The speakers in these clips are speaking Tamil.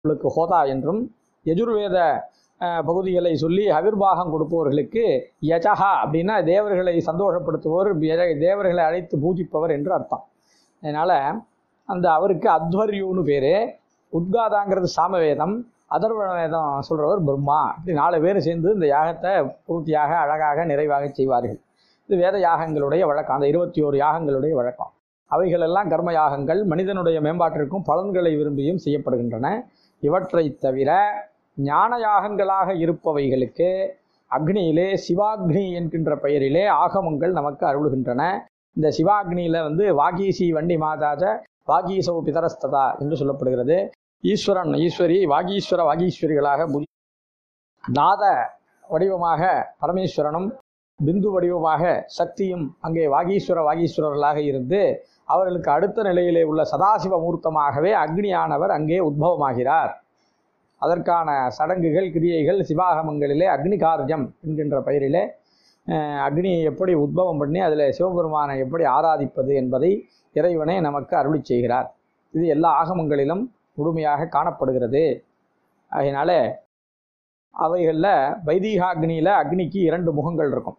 உங்களுக்கு ஹோதா என்றும் யஜுர்வேத அஹ், பகுதிகளை சொல்லி அவிர்வாகம் கொடுப்பவர்களுக்கு யஜஹா அப்படின்னா தேவர்களை சந்தோஷப்படுத்துபவர் ய- தேவர்களை அழைத்து பூஜிப்பவர் என்று அர்த்தம் அதனால் அந்த அவருக்கு அத்வர்யூன்னு பேர் உத்காதாங்கிறது சாமவேதம் அதர்வண வேதம் சொல்கிறவர் பிரம்மா இப்படி நாலு பேர் சேர்ந்து இந்த யாகத்தை பூர்த்தியாக அழகாக நிறைவாக செய்வார்கள் இது வேத யாகங்களுடைய வழக்கம் அந்த இருபத்தி ஓரு யாகங்களுடைய வழக்கம் அவைகளெல்லாம் கர்ம யாகங்கள் மனிதனுடைய மேம்பாட்டிற்கும் பலன்களை விரும்பியும் செய்யப்படுகின்றன இவற்றை தவிர ஞான யாகங்களாக இருப்பவைகளுக்கு அக்னியிலே சிவாக்னி என்கின்ற பெயரிலே ஆகமங்கள் நமக்கு அருளுகின்றன இந்த சிவாக்னியில வந்து வாகீசி வண்டி மாதாஜ வாகீசவு பிதரஸ்ததா என்று சொல்லப்படுகிறது ஈஸ்வரன் ஈஸ்வரி வாகீஸ்வர வாகீஸ்வரிகளாக புதி நாத வடிவமாக பரமேஸ்வரனும் பிந்து வடிவமாக சக்தியும் அங்கே வாகீஸ்வர வாகீஸ்வரர்களாக இருந்து அவர்களுக்கு அடுத்த நிலையிலே உள்ள சதாசிவ மூர்த்தமாகவே அக்னியானவர் அங்கே உத்பவமாகிறார் அதற்கான சடங்குகள் கிரியைகள் சிவாகமங்களிலே அக்னி காரியம் என்கின்ற பெயரிலே அஹ், அக்னியை எப்படி உத்பவம் பண்ணி அதில் சிவபெருமானை எப்படி ஆராதிப்பது என்பதை இறைவனே நமக்கு அருளி செய்கிறார் இது எல்லா ஆகமங்களிலும் முழுமையாக காணப்படுகிறது அதனால அவைகளில் வைதீகாக்னியில் அக்னிக்கு இரண்டு முகங்கள் இருக்கும்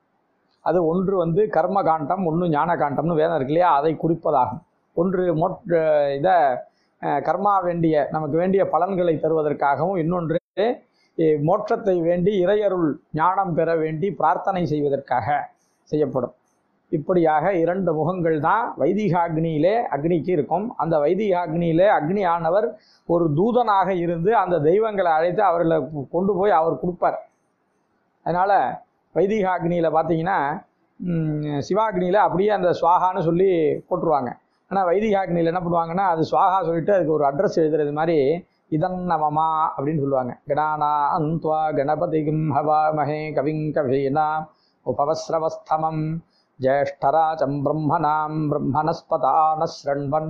அது ஒன்று வந்து கர்ம காண்டம் ஒன்று ஞான காண்டம்னு வேதம் இருக்கு இல்லையா அதை குறிப்பதாகும் ஒன்று மொட் இதை கர்மா வேண்டிய நமக்கு வேண்டிய பலன்களை தருவதற்காகவும் இன்னொன்று அஹ், மோட்சத்தை வேண்டி இறையருள் ஞானம் பெற வேண்டி பிரார்த்தனை செய்வதற்காக செய்யப்படும் இப்படியாக இரண்டு முகங்கள் தான் வைதிகாக்னியிலே அக்னிக்கு இருக்கும் அந்த வைதிகாக்னியிலே அக்னி ஆனவர் ஒரு தூதனாக இருந்து அந்த தெய்வங்களை அழைத்து அவர்களை கொண்டு போய் அவர் கொடுப்பார் அதனால் வைதிகாக்னியில் பார்த்தீங்கன்னா ம், சிவாக்னியில் அப்படியே அந்த சுவாகான்னு சொல்லி போட்டுருவாங்க ஆனால் வைதிகாக்னியில் என்ன பண்ணுவாங்கன்னா அது சுவாகா சொல்லிட்டு அதுக்கு ஒரு அட்ரஸ் எழுதுறது மாதிரி இதன் நமமா அப்படின்னு சொல்லுவாங்க கணானா அந்த்வா கணபதிகும் ஹவா மகே கவிங் கவீனா உபவஸ்ரவஸ்தமம் ஜேஷ்டராஜம் பிரம்மணாம் பிரம்மணஸ்பதான ஸ்ரண்வன்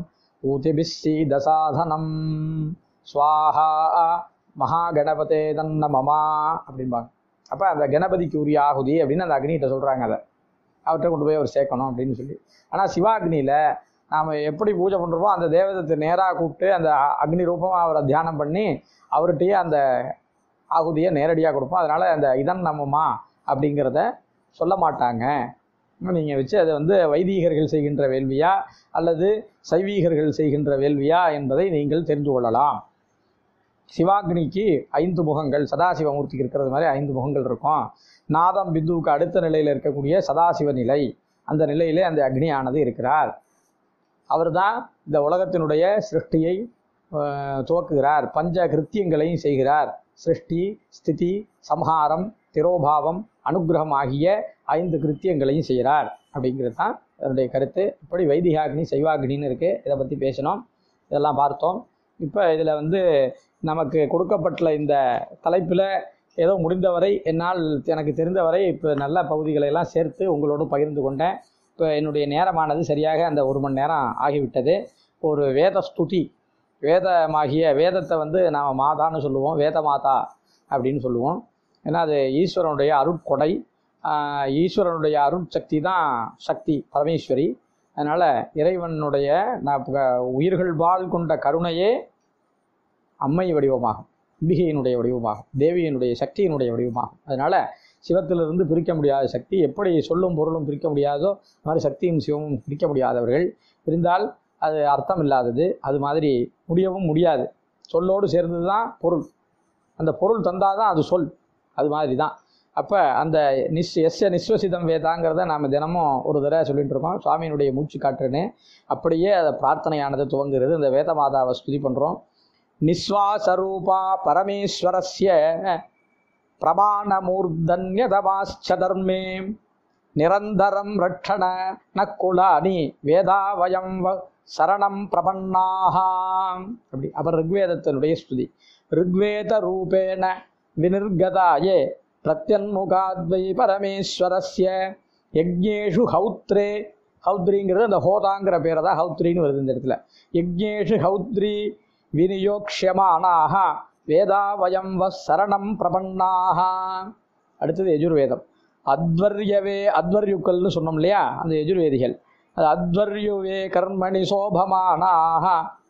ஊதிபிஸ்ஸீதசாதனம் ஸ்வாஹா மகாகணபதே தன்னமமா அப்படிம்பாங்க அப்போ அந்த கணபதிக்கு உரிய ஆகுதி அப்படின்னு அந்த அக்னிகிட்ட சொல்கிறாங்க அதை அவர்கிட்ட கொண்டு போய் அவர் சேர்க்கணும் அப்படின்னு சொல்லி ஆனால் சிவாக்னியில் நாம் எப்படி பூஜை பண்ணுறோமோ அந்த தேவதத்தை நேராக கூப்பிட்டு அந்த அ- அக்னி ரூபமாக அவரை தியானம் பண்ணி அவர்கிட்டயே அந்த ஆகுதியை நேரடியாக கொடுப்போம் அதனால் அந்த இதன் நம்மமா அப்படிங்கிறத சொல்ல மாட்டாங்க நீங்கள் வச்சு அதை வந்து வைதீகர்கள் செய்கின்ற வேள்வியா அல்லது சைவீகர்கள் செய்கின்ற வேள்வியா என்பதை நீங்கள் தெரிந்து கொள்ளலாம் சிவாக்னிக்கு ஐந்து முகங்கள் சதாசிவமூர்த்திக்கு இருக்கிறது மாதிரி ஐந்து முகங்கள் இருக்கும் நாதம் பிந்துவுக்கு அடுத்த நிலையில் இருக்கக்கூடிய சதாசிவ நிலை அந்த நிலையிலே அந்த அக்னியானது இருக்கிறார் அவர்தான் இந்த உலகத்தினுடைய சிருஷ்டியை அஹ், துவக்குகிறார் பஞ்ச கிருத்தியங்களையும் செய்கிறார் சிருஷ்டி ஸ்திதி சம்ஹாரம் திரோபாவம் அனுக்கிரகம் ஆகிய ஐந்து கிருத்தியங்களையும் செய்கிறார் அப்படிங்கிறது தான் அதனுடைய கருத்து இப்படி வைதிகாக்னி சைவாக்னின்னு இருக்குது இதை பற்றி பேசினோம் இதெல்லாம் பார்த்தோம் இப்போ இதில் வந்து நமக்கு கொடுக்கப்பட்டுள்ள இந்த தலைப்பில் ஏதோ முடிந்தவரை என்னால் எனக்கு தெரிந்தவரை இப்போ நல்ல பகுதிகளை எல்லாம் சேர்த்து உங்களோடு பகிர்ந்து கொண்டேன் இப்போ என்னுடைய நேரமானது சரியாக அந்த ஒரு மணி நேரம் ஆகிவிட்டது ஒரு வேத ஸ்துதி வேதமாகிய வேதத்தை வந்து நாம் மாதான்னு சொல்லுவோம் வேத மாதா அப்படின்னு சொல்லுவோம் ஏன்னா அது ஈஸ்வரனுடைய அருட்கொடை ஆஹ் ஈஸ்வரனுடைய அருட்சக்தி தான் சக்தி பரமேஸ்வரி அதனால் இறைவனுடைய நான் இப்ப உயிர்கள் வாழ் கொண்ட கருணையே அம்மை வடிவமாகும் அம்பிகையினுடைய வடிவமாகும் தேவியினுடைய சக்தியினுடைய வடிவமாகும் அதனால் சிவத்திலிருந்து பிரிக்க முடியாத சக்தி எப்படி சொல்லும் பொருளும் பிரிக்க முடியாதோ அது மாதிரி சக்தியும் சிவமும் பிரிக்க முடியாதவர்கள் பிரிந்தால் அது அர்த்தம் இல்லாதது அது மாதிரி முடியவும் முடியாது சொல்லோடு சேர்ந்தது தான் பொருள் அந்த பொருள் தந்தால் தான் அது சொல் அது மாதிரி தான் அப்போ அந்த நிஸ் எஸ்ய நிஸ்வசிதம் வேதாங்கிறத நாம் தினமும் ஒரு தடவை சொல்லிட்டு இருக்கோம் சுவாமியினுடைய மூச்சு காற்றுன்னு அப்படியே அதை பிரார்த்தனையானது துவங்குகிறது இந்த வேத மாதாவை ஸ்துதி பண்ணுறோம் நிஸ்வாசரூபா பரமேஸ்வரஸ்ய பிரமாணமூர்தன்யதமாச்ச தர்மே நிரந்தரம் ரட்சண நக்குலானி வேதா வயம் வ சரணம் பிரபன்னாகாம் அப்படி அப்புறம் ரிக்வேதத்தினுடைய ஸ்துதி ரிக்வேத ரூபேண வினிர்கதாயே பிரத்யன்முகாத்வை பரமேஸ்வரஸ்ய யஜ்ஞேஷு ஹௌத்ரே ஹௌத்ரிங்கிறது அந்த ஹோதாங்கிற பேரை தான் ஹௌத்ரின்னு வருது இந்த இடத்துல யஜ்ஞேஷு ஹௌத்ரி விநியோக்ஷமானாக வேதா வயம் வ சரணம் பிரபன்னாக அடுத்தது யஜுர்வேதம் அத்வர்யவே அத்வர்யுக்கள்னு சொன்னோம் இல்லையா அந்த யஜுர்வேதிகள் அது அத்வர்யுவே கர்மணி சோபமானாக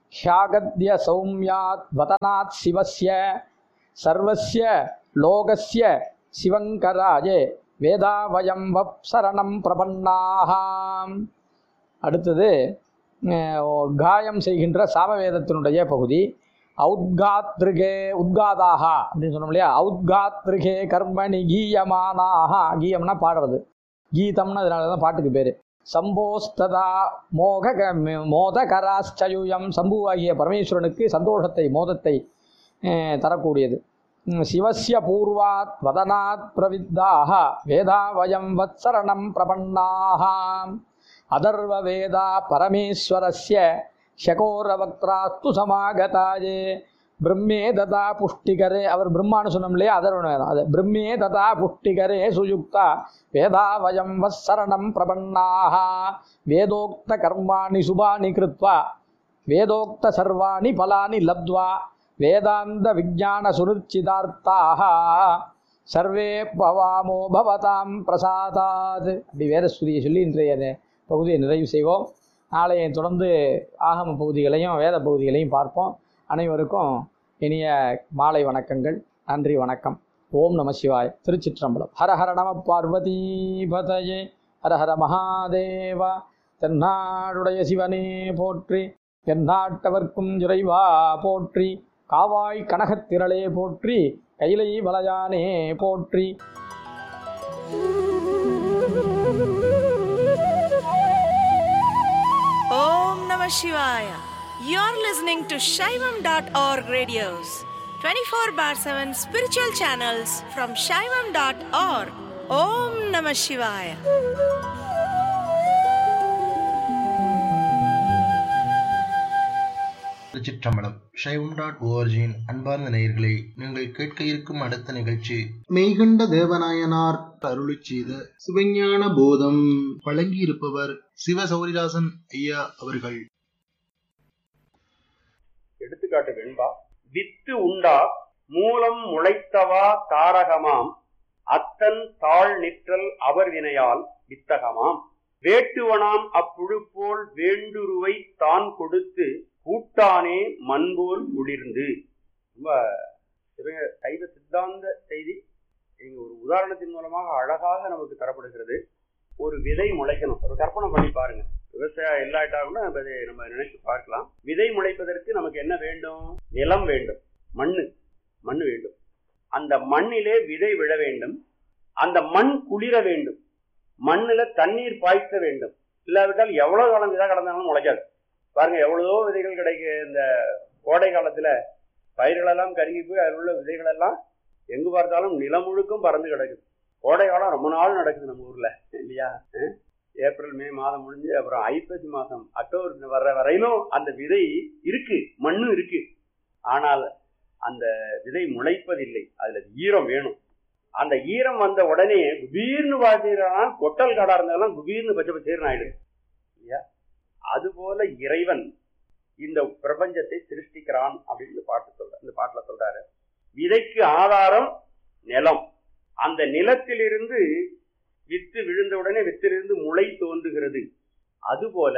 ह्यागद्य सौम्यात् वदनात् शिवस्य सर्वस्य लोकस्य சிவங்கராஜே வேதா வயம் வப் சரணம் பிரபன்னாக அடுத்தது அஹ், காயம் செய்கின்ற சாமவேதத்தினுடைய பகுதி ஔத்காத்ருகே உத்காதாக அப்படின்னு சொன்னோம் இல்லையா ஔத்காத்ருகே கர்மணி கீயமானாக கீயம்னா பாடுறது கீதம்னு அதனால தான் பாட்டுக்கு பேர் சம்போஸ்ததா மோக மோதகராச்சயுயம் சம்புவாகிய பரமேஸ்வரனுக்கு சந்தோஷத்தை மோதத்தை அஹ், தரக்கூடியது ம், சிவஸ்ய பூர்வாத் வதனாத் பிரவித்தாக வேதா வயம் வத்சரணம் பிரபன்னாக அதர்வ வேதா பரமேஸ்வரஸ்ய ஷகோரவக்திராஸ்து சமாகதாயே பிரம்மே ததா புஷ்டிகரே அவர் பிரம்மான்னு சொன்னோம் இல்லையா அதர்வண வேதம் அது பிரம்மே ததா புஷ்டிகரே சுயுக்தா வேதா வயம் வத்சரணம் பிரபன்னாக வேதோக்த கர்மாணி சுபானி கிருத்வா வேதோக்த சர்வாணி பலானி லப்த்வா வேதாந்த விஜான சுருச்சிதார்த்தாக சர்வே பவாமோ பவதாம் பிரசாதாத் அப்படி வேதஸ்துதியை சொல்லி இன்றைய நே- பகுதியை நிறைவு செய்வோம் நாளைய தொடர்ந்து ஆகம பகுதிகளையும் வேத பகுதிகளையும் பார்ப்போம் அனைவருக்கும் இனிய மாலை வணக்கங்கள் நன்றி வணக்கம் ஓம் நம சிவாய் திருச்சிற்றம்பலம் ஹர ஹர நம பார்வதி பதயே ஹர ஹர மகாதேவா தென்னாடுடைய சிவனே போற்றி தென்னாட்டவர்க்கும் இறைவா போற்றி காவாய் கனகத்திரளே போற்றி கைலை வலையானே போற்றி Om Namah Shivaya. You're listening to Shaivam.org radios, 24 bar 7 spiritual channels from Shaivam.org. Om Namah Shivaya. திருச்சிற்றம்பலம் சைவம் டாட் ஓஆர்ஜியின் அன்பார்ந்த நேயர்களே நீங்கள் கேட்க இருக்கும் அடுத்த நிகழ்ச்சி மெய்கண்ட தேவநாயனார் அருளிச் செய்த சிவஞான போதம் வழங்கியிருப்பவர் சிவ சௌரிதாசன் ஐயா அவர்கள் எடுத்துக்காட்டு வெண்பா வித்து உண்டா மூலம் முளைத்தவா தாரகமாம் அத்தன் தாழ் நிற்றல் அவர் வினையால் வித்தகமாம் வேட்டுவனாம் அப்புழு போல் வேண்டுருவை தான் கொடுத்து கூட்டானே மண்போல் குளிர்ந்து ரொம்ப சிவ சைவ சித்தாந்த செய்தி இங்க ஒரு உதாரணத்தின் மூலமாக அழகாக நமக்கு தரப்படுகிறது ஒரு விதை முளைக்கணும் ஒரு கற்பனை பண்ணி பாருங்க விவசாயம் இல்லாட்டா கூட நம்ம இதை நம்ம நினைச்சு பார்க்கலாம் விதை முளைப்பதற்கு நமக்கு என்ன வேண்டும் நிலம் வேண்டும் மண்ணு மண் வேண்டும் அந்த மண்ணிலே விதை விழ வேண்டும் அந்த மண் குளிர வேண்டும் மண்ணுல தண்ணீர் பாய்ச்ச வேண்டும் இல்லாவிட்டால் எவ்வளவு காலம் விதை கடந்தாலும் முளைக்காது பாருங்க எவ்வளவோ விதைகள் கிடைக்கு இந்த கோடை காலத்துல பயிர்களெல்லாம் கருகி போய் அதில் உள்ள விதைகள் எல்லாம் எங்கு பார்த்தாலும் நிலம் முழுக்கும் பறந்து கிடக்குது கோடை காலம் ரொம்ப நாள் நடக்குது நம்ம ஊர்ல இல்லையா அஹ்? ஏப்ரல் மே மாதம் முடிஞ்சு அப்புறம் ஐப்பசி மாதம் அக்டோபர் வர்ற வரையிலும் அந்த விதை இருக்கு மண்ணும் இருக்கு ஆனால் அந்த விதை முளைப்பதில்லை அதுல ஈரம் வேணும் அந்த ஈரம் வந்த உடனே குபீர்னு பார்த்தீங்கன்னா கொட்டல் காடா இருந்தாலும் குபீர்னு பச்சை பச்சேர்னு ஆயிடுது இல்லையா அதுபோல இறைவன் இந்த பிரபஞ்சத்தை சிருஷ்டிக்கிறான் அப்படின்னு இந்த பாட்டு சொல்ற இந்த பாட்டுல சொல்றாரு விதைக்கு ஆதாரம் நிலம் அந்த நிலத்திலிருந்து வித்து விழுந்த உடனே வித்திலிருந்து முளை தோன்றுகிறது அதுபோல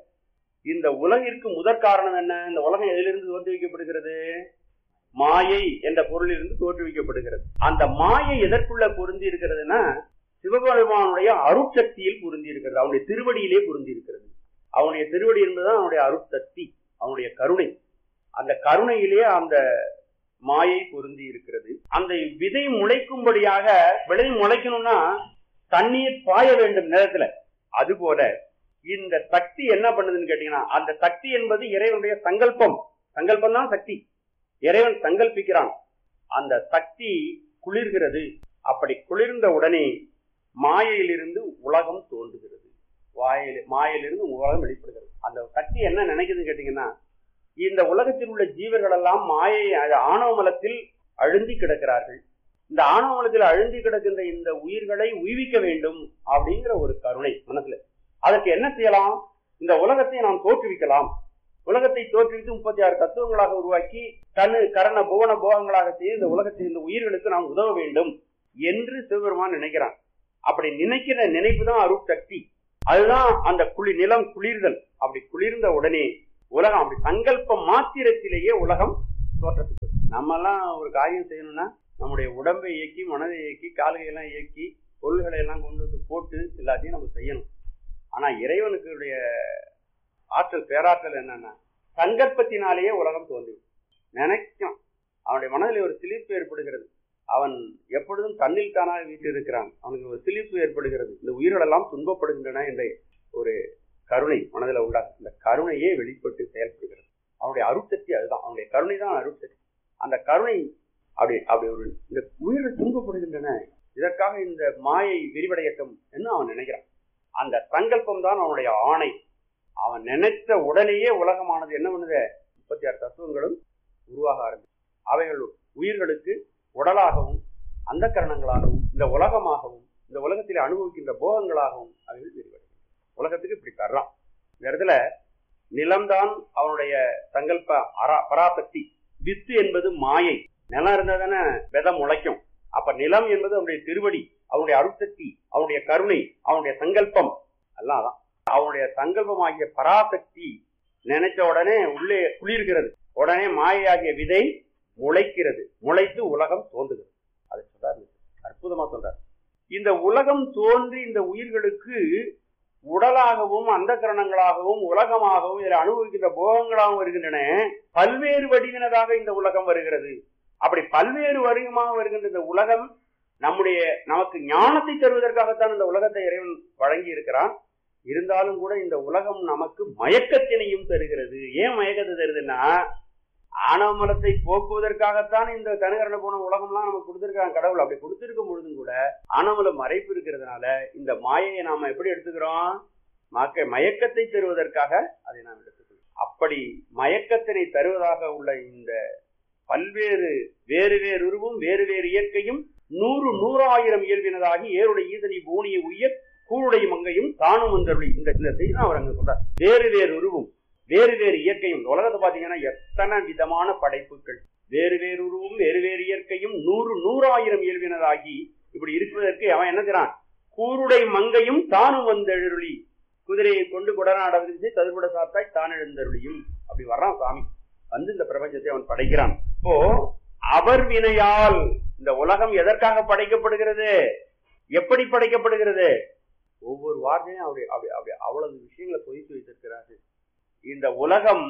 இந்த உலகிற்கு முதற் காரணம் என்ன இந்த உலகம் எதிலிருந்து தோற்றுவிக்கப்படுகிறது மாயை என்ற பொருளிலிருந்து தோற்றுவிக்கப்படுகிறது அந்த மாயை எதற்குள்ள பொருந்தி இருக்கிறதுனா சிவபெருமானுடைய அருட்சக்தியில் பொருந்தி இருக்கிறது அவனுடைய திருவடியிலே பொருந்தி இருக்கிறது அவனுடைய திருவடி என்பதுதான் அவனுடைய அருட்சக்தி அவனுடைய கருணை அந்த கருணையிலே அந்த மாயை பொருந்தி இருக்கிறது அந்த விதை முளைக்கும்படியாக விதை முளைக்கணும்னா தண்ணீர் பாய வேண்டும் நிலத்துல அதுபோல இந்த சக்தி என்ன பண்ணுதுன்னு கேட்டீங்கன்னா அந்த சக்தி என்பது இறைவனுடைய சங்கல்பம் சங்கல்பம் தான் சக்தி இறைவன் சங்கல்பிக்கிறான் அந்த சக்தி குளிர்கிறது அப்படி குளிர்ந்த உடனே மாயையிலிருந்து உலகம் தோன்றுகிறது வாயில் மாயிலிருந்து உலகம் வெளிப்படுகிறது அந்த சக்தி என்ன நினைக்குதுன்னு கேட்டீங்கன்னா இந்த உலகத்தில் உள்ள ஜீவர்கள் எல்லாம் மாயை அது ஆணவ மலத்தில் அழுந்தி கிடக்கிறார்கள் இந்த ஆணவ மலத்தில் அழுந்தி கிடக்கின்ற இந்த உயிர்களை உய்விக்க வேண்டும் அப்படிங்கிற ஒரு கருணை மனசுல அதற்கு என்ன செய்யலாம் இந்த உலகத்தை நாம் தோற்றுவிக்கலாம் உலகத்தை தோற்றுவித்து முப்பத்தி ஆறு தத்துவங்களாக உருவாக்கி தனு கரண புவன போகங்களாக செய்து இந்த உலகத்தில் இந்த உயிர்களுக்கு நாம் உதவ வேண்டும் என்று சிவபெருமான் நினைக்கிறான் அப்படி நினைக்கிற நினைப்பு தான் அருட்சக்தி அதுதான் அந்த குளி நிலம் குளிர்தல் அப்படி குளிர்ந்த உடனே உலகம் அப்படி சங்கல்ப மாத்திரத்திலேயே உலகம் தோற்றத்துக்கு வரும். நம்ம எல்லாம் ஒரு காரியம் செய்யணும்னா நம்முடைய உடம்பை இயக்கி மனதை இயக்கி கால்கையெல்லாம் இயக்கி பொருள்களை எல்லாம் கொண்டு வந்து போட்டு எல்லாத்தையும் நம்ம செய்யணும் ஆனா இறைவனுக்குடைய ஆற்றல் பேராற்றல் என்னன்னா சங்கற்பத்தினாலேயே உலகம் தோன்றிவிடும் நினைக்கும் அவனுடைய மனதில் ஒரு சிலிர்ப்பு ஏற்படுகிறது அவன் எப்பொழுதும் தன்னில் தானாக வீட்டிருக்கிறான் அவனுக்கு ஒரு சிலிர்ப்பு ஏற்படுகிறது இந்த உயிர்களெல்லாம் துன்பப்படுகின்றன என்ற ஒரு கருணை மனதில் உண்டாகும் இந்த கருணையே வெளிப்பட்டு செயல்படுகிறது அவனுடைய அருட்சக்தி அதுதான் அவனுடைய கருணை தான் அருட்சக்தி அந்த கருணை அப்படி அப்படி ஒரு இந்த உயிர்கள் துன்பப்படுகின்றன இதற்காக இந்த மாயை விரிவடையட்டும் என்று அவன் நினைக்கிறான் அந்த சங்கல்பம் தான் அவனுடைய ஆணை அவன் நினைத்த உடனேயே உலகமானது என்ன பண்ணுது முப்பத்தி ஆறு தத்துவங்களும் உருவாக ஆரம்பிச்சு அவைகள் உயிர்களுக்கு உடலாகவும் அந்த கரணங்களாகவும் இந்த உலகமாகவும் இந்த உலகத்தில் அனுபவிக்கின்ற போகங்களாகவும் அவைகள் விரிவடைகின்றன உலகத்துக்கு இப்படி தர்றான் இந்த இடத்துல நிலம்தான் அவனுடைய சங்கல்ப அரா பராசக்தி வித்து என்பது மாயை நிலம் இருந்தா தானே விதை முளைக்கும் அப்ப நிலம் என்பது அவனுடைய திருவடி அவனுடைய அருட்சக்தி அவனுடைய கருணை அவனுடைய சங்கல்பம் எல்லாம் அதான் அவனுடைய சங்கல்பமாகிய பராசக்தி நினைச்ச உடனே உள்ளே குளிர்கிறது உடனே மாயையாகிய விதை முளைக்கிறது முளைத்து உலகம் தோன்றுகிறது அதை சொல்றாரு அற்புதமா சொல்றார் இந்த உலகம் தோன்றி இந்த உயிர்களுக்கு உடலாகவும் அந்த கரணங்களாகவும் உலகமாகவும் இதில் அனுபவிக்கின்ற போகங்களாகவும் வருகின்றன பல்வேறு வடிவினதாக இந்த உலகம் வருகிறது அப்படி பல்வேறு வடிவமாக வருகின்ற இந்த உலகம் நம்முடைய நமக்கு ஞானத்தை தருவதற்காகத்தான் இந்த உலகத்தை இறைவன் வழங்கி இருக்கிறான் இருந்தாலும் கூட இந்த உலகம் நமக்கு மயக்கத்தினையும் தருகிறது ஏன் மயக்கத்தை தருதுன்னா ஆணவ மலத்தை போக்குவதற்காகத்தான் இந்த தனுகரண போன உலகம்லாம் நமக்கு கொடுத்திருக்காங்க கடவுள் அப்படி கொடுத்திருக்கும் பொழுதும் கூட ஆணவமல மறைப்பு இருக்கிறதுனால இந்த மாயையை நாம எப்படி எடுத்துக்கிறோம் மக்க மயக்கத்தை தருவதற்காக அதை நாம் எடுத்துக்கிறோம் அப்படி மயக்கத்தினை தருவதாக உள்ள இந்த பல்வேறு வேறு வேறு உருவும் வேறு வேறு இயற்கையும் நூறு நூறாயிரம் இயல்பினதாகி ஏருடைய ஈதனை பூனியை உய்ய கூருடைய மங்கையும் தானும் வந்தருளி இந்த இந்த செய்தி தான் அவர் அங்க சொல்றார் வேறு வேறு உருவும் வேறு வேறு இயற்கையும் இந்த உலகத்தை பாத்தீங்கன்னா எத்தனை விதமான படைப்புகள் வேறு வேறு உருவும் வேறு வேறு இயற்கையும் நூறு நூறாயிரம் இயல்பினதாகி இப்படி இருப்பதற்கு அவன் என்ன செய்றான் கூருடை மங்கையும் தானும் வந்தெழுருளி குதிரையை கொண்டு குடநாட விரித்து ததுபட சாத்தாய் தான் எழுந்தருளியும் அப்படி வர்றான் சாமி வந்து இந்த பிரபஞ்சத்தை அவன் படைக்கிறான் இப்போ அவர் வினையால் இந்த உலகம் எதற்காக படைக்கப்படுகிறது எப்படி படைக்கப்படுகிறது ஒவ்வொரு வார்த்தையும் அப்படி அப்படி அப்படி அவ்வளவு விஷயங்களை பொய்த்து வைத்திருக்கிறாரு இந்த உலகம்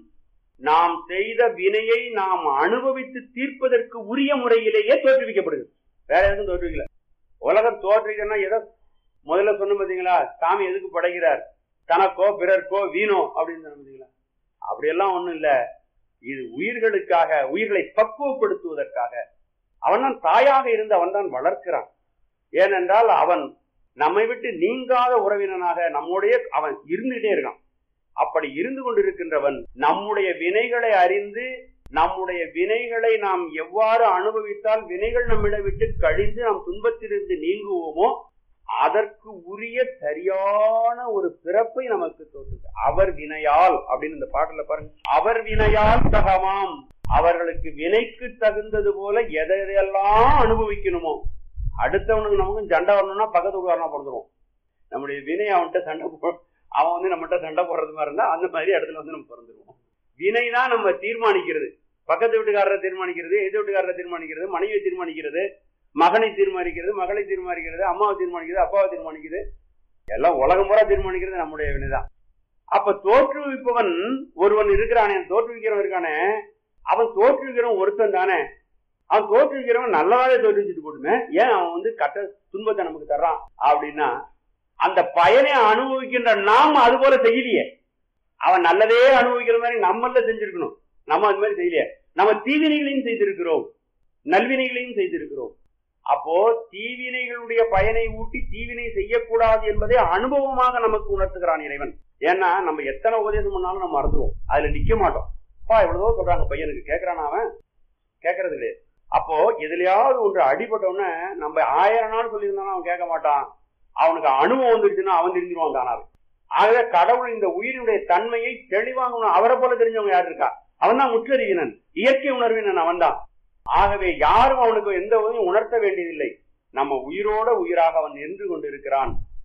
நாம் செய்த வினையை நாம் அனுபவித்து தீர்ப்பதற்கு உரிய முறையிலேயே தோற்றுவிக்கப்படுது வேற எதுவும் தோற்றுவிக்கல உலகம் தோற்றுவிக்கணும்னா எதோ முதல்ல சொன்ன பாத்தீங்களா சாமி எதுக்கு படைக்கிறார் தனக்கோ பிறர்க்கோ வீணோ அப்படின்னு சொன்ன பாத்தீங்களா அப்படியெல்லாம் ஒண்ணும் இல்ல இது உயிர்களுக்காக உயிர்களை பக்குவப்படுத்துவதற்காக அவன் தான் தாயாக இருந்து அவன் தான் வளர்க்கிறான் ஏனென்றால் அவன் நம்மை விட்டு நீங்காத உறவினனாக நம்முடைய அவன் இருந்துகிட்டே இருக்கான் அப்படி இருந்து கொண்டிருக்கின்றவன் நம்முடைய வினைகளை அறிந்து நம்முடைய வினைகளை நாம் எவ்வாறு அனுபவித்தால் வினைகள் நம்மிட விட்டு கழிந்து நாம் துன்பத்திலிருந்து நீங்குவோமோ அதற்கு உரிய சரியான ஒரு பிறப்பை நமக்கு தோற்றுது அவர் வினையால் அப்படின்னு இந்த பாட்டுல பாருங்க அவர் வினையால் தகமாம் அவர்களுக்கு வினைக்கு தகுந்தது போல எதையெல்லாம் அனுபவிக்கணுமோ அடுத்தவனுக்கு நமக்கு சண்டை வரணும்னா பக்கத்து உதாரணம் பிறந்துருவோம் நம்முடைய வினை அவன்கிட்ட சண்டை போ அவன் வந்து நம்மகிட்ட சண்டை போடுறது மாதிரி இருந்தா அந்த மாதிரி இடத்துல வந்து நம்ம பிறந்துருவோம் வினை தான் நம்ம தீர்மானிக்கிறது பக்கத்து வீட்டுக்காரரை தீர்மானிக்கிறது எதிர் வீட்டுக்காரரை தீர்மானிக்கிறது மனைவியை தீர்மானிக்கிறது மகனை தீர்மானிக்கிறது மகளை தீர்மானிக்கிறது அம்மாவை தீர்மானிக்கிறது அப்பாவை தீர்மானிக்கிறது எல்லாம் உலகம் பூரா தீர்மானிக்கிறது நம்முடைய வினைதான் அப்ப தோற்றுவிப்பவன் ஒருவன் இருக்கிறானே தோற்றுவிக்கிறவன் இருக்கானே அவன் தோற்றுவிக்கிறவன் ஒருத்தன் தானே அவன் தோற்றுவிக்கிறவன் நல்லதாவே தோற்றுவிச்சுட்டு போட்டுமே ஏன் அவன் வந்து கட்ட துன்பத்தை நமக்கு தர்றான் அப்படின்னா அந்த பயனை அனுபவிக்கின்ற நாம் அது போல செய்யலையே அவன் நல்லதே அனுபவிக்கிற மாதிரி நம்மள செஞ்சிருக்கணும் நம்ம அது மாதிரி செய்யலையே நம்ம தீவினைகளையும் செய்திருக்கிறோம் நல்வினைகளையும் செய்திருக்கிறோம் அப்போ தீவினைகளுடைய பயனை ஊட்டி தீவினை செய்யக்கூடாது என்பதை அனுபவமாக நமக்கு உணர்த்துகிறான் இறைவன் ஏன்னா நம்ம எத்தனை உபதேசம் பண்ணாலும் நம்ம மறந்துடுவோம் அதுல நிக்க மாட்டோம் அப்பா எவ்வளவோ சொல்றாங்க பையனுக்கு கேட்கறானா அவன் கேட்கறது கிடையாது அப்போ எதுலயாவது ஒன்று அடிபட்டோன்னே நம்ம ஆயிரம் நாள் சொல்லியிருந்தாலும் அவன் கேட்க மாட்டான் அவனுக்கு அனுபவம் வந்துருச்சுன்னா அவன் தெரிஞ்சிருவான் தானாவே ஆகவே கடவுள் இந்த உயிரினுடைய தன்மையை தெளிவாக அவரை போல தெரிஞ்சவங்க யார் இருக்கா அவன் தான் முற்றறிவினன் இயற்கை உணர்வினன் அவன் தான் ஆகவே யாரும் அவனுக்கு எந்த உதவியும் உணர்த்த வேண்டியதில்லை நம்ம உயிரோட உயிராக அவன் நின்று கொண்டிருக்கிறான்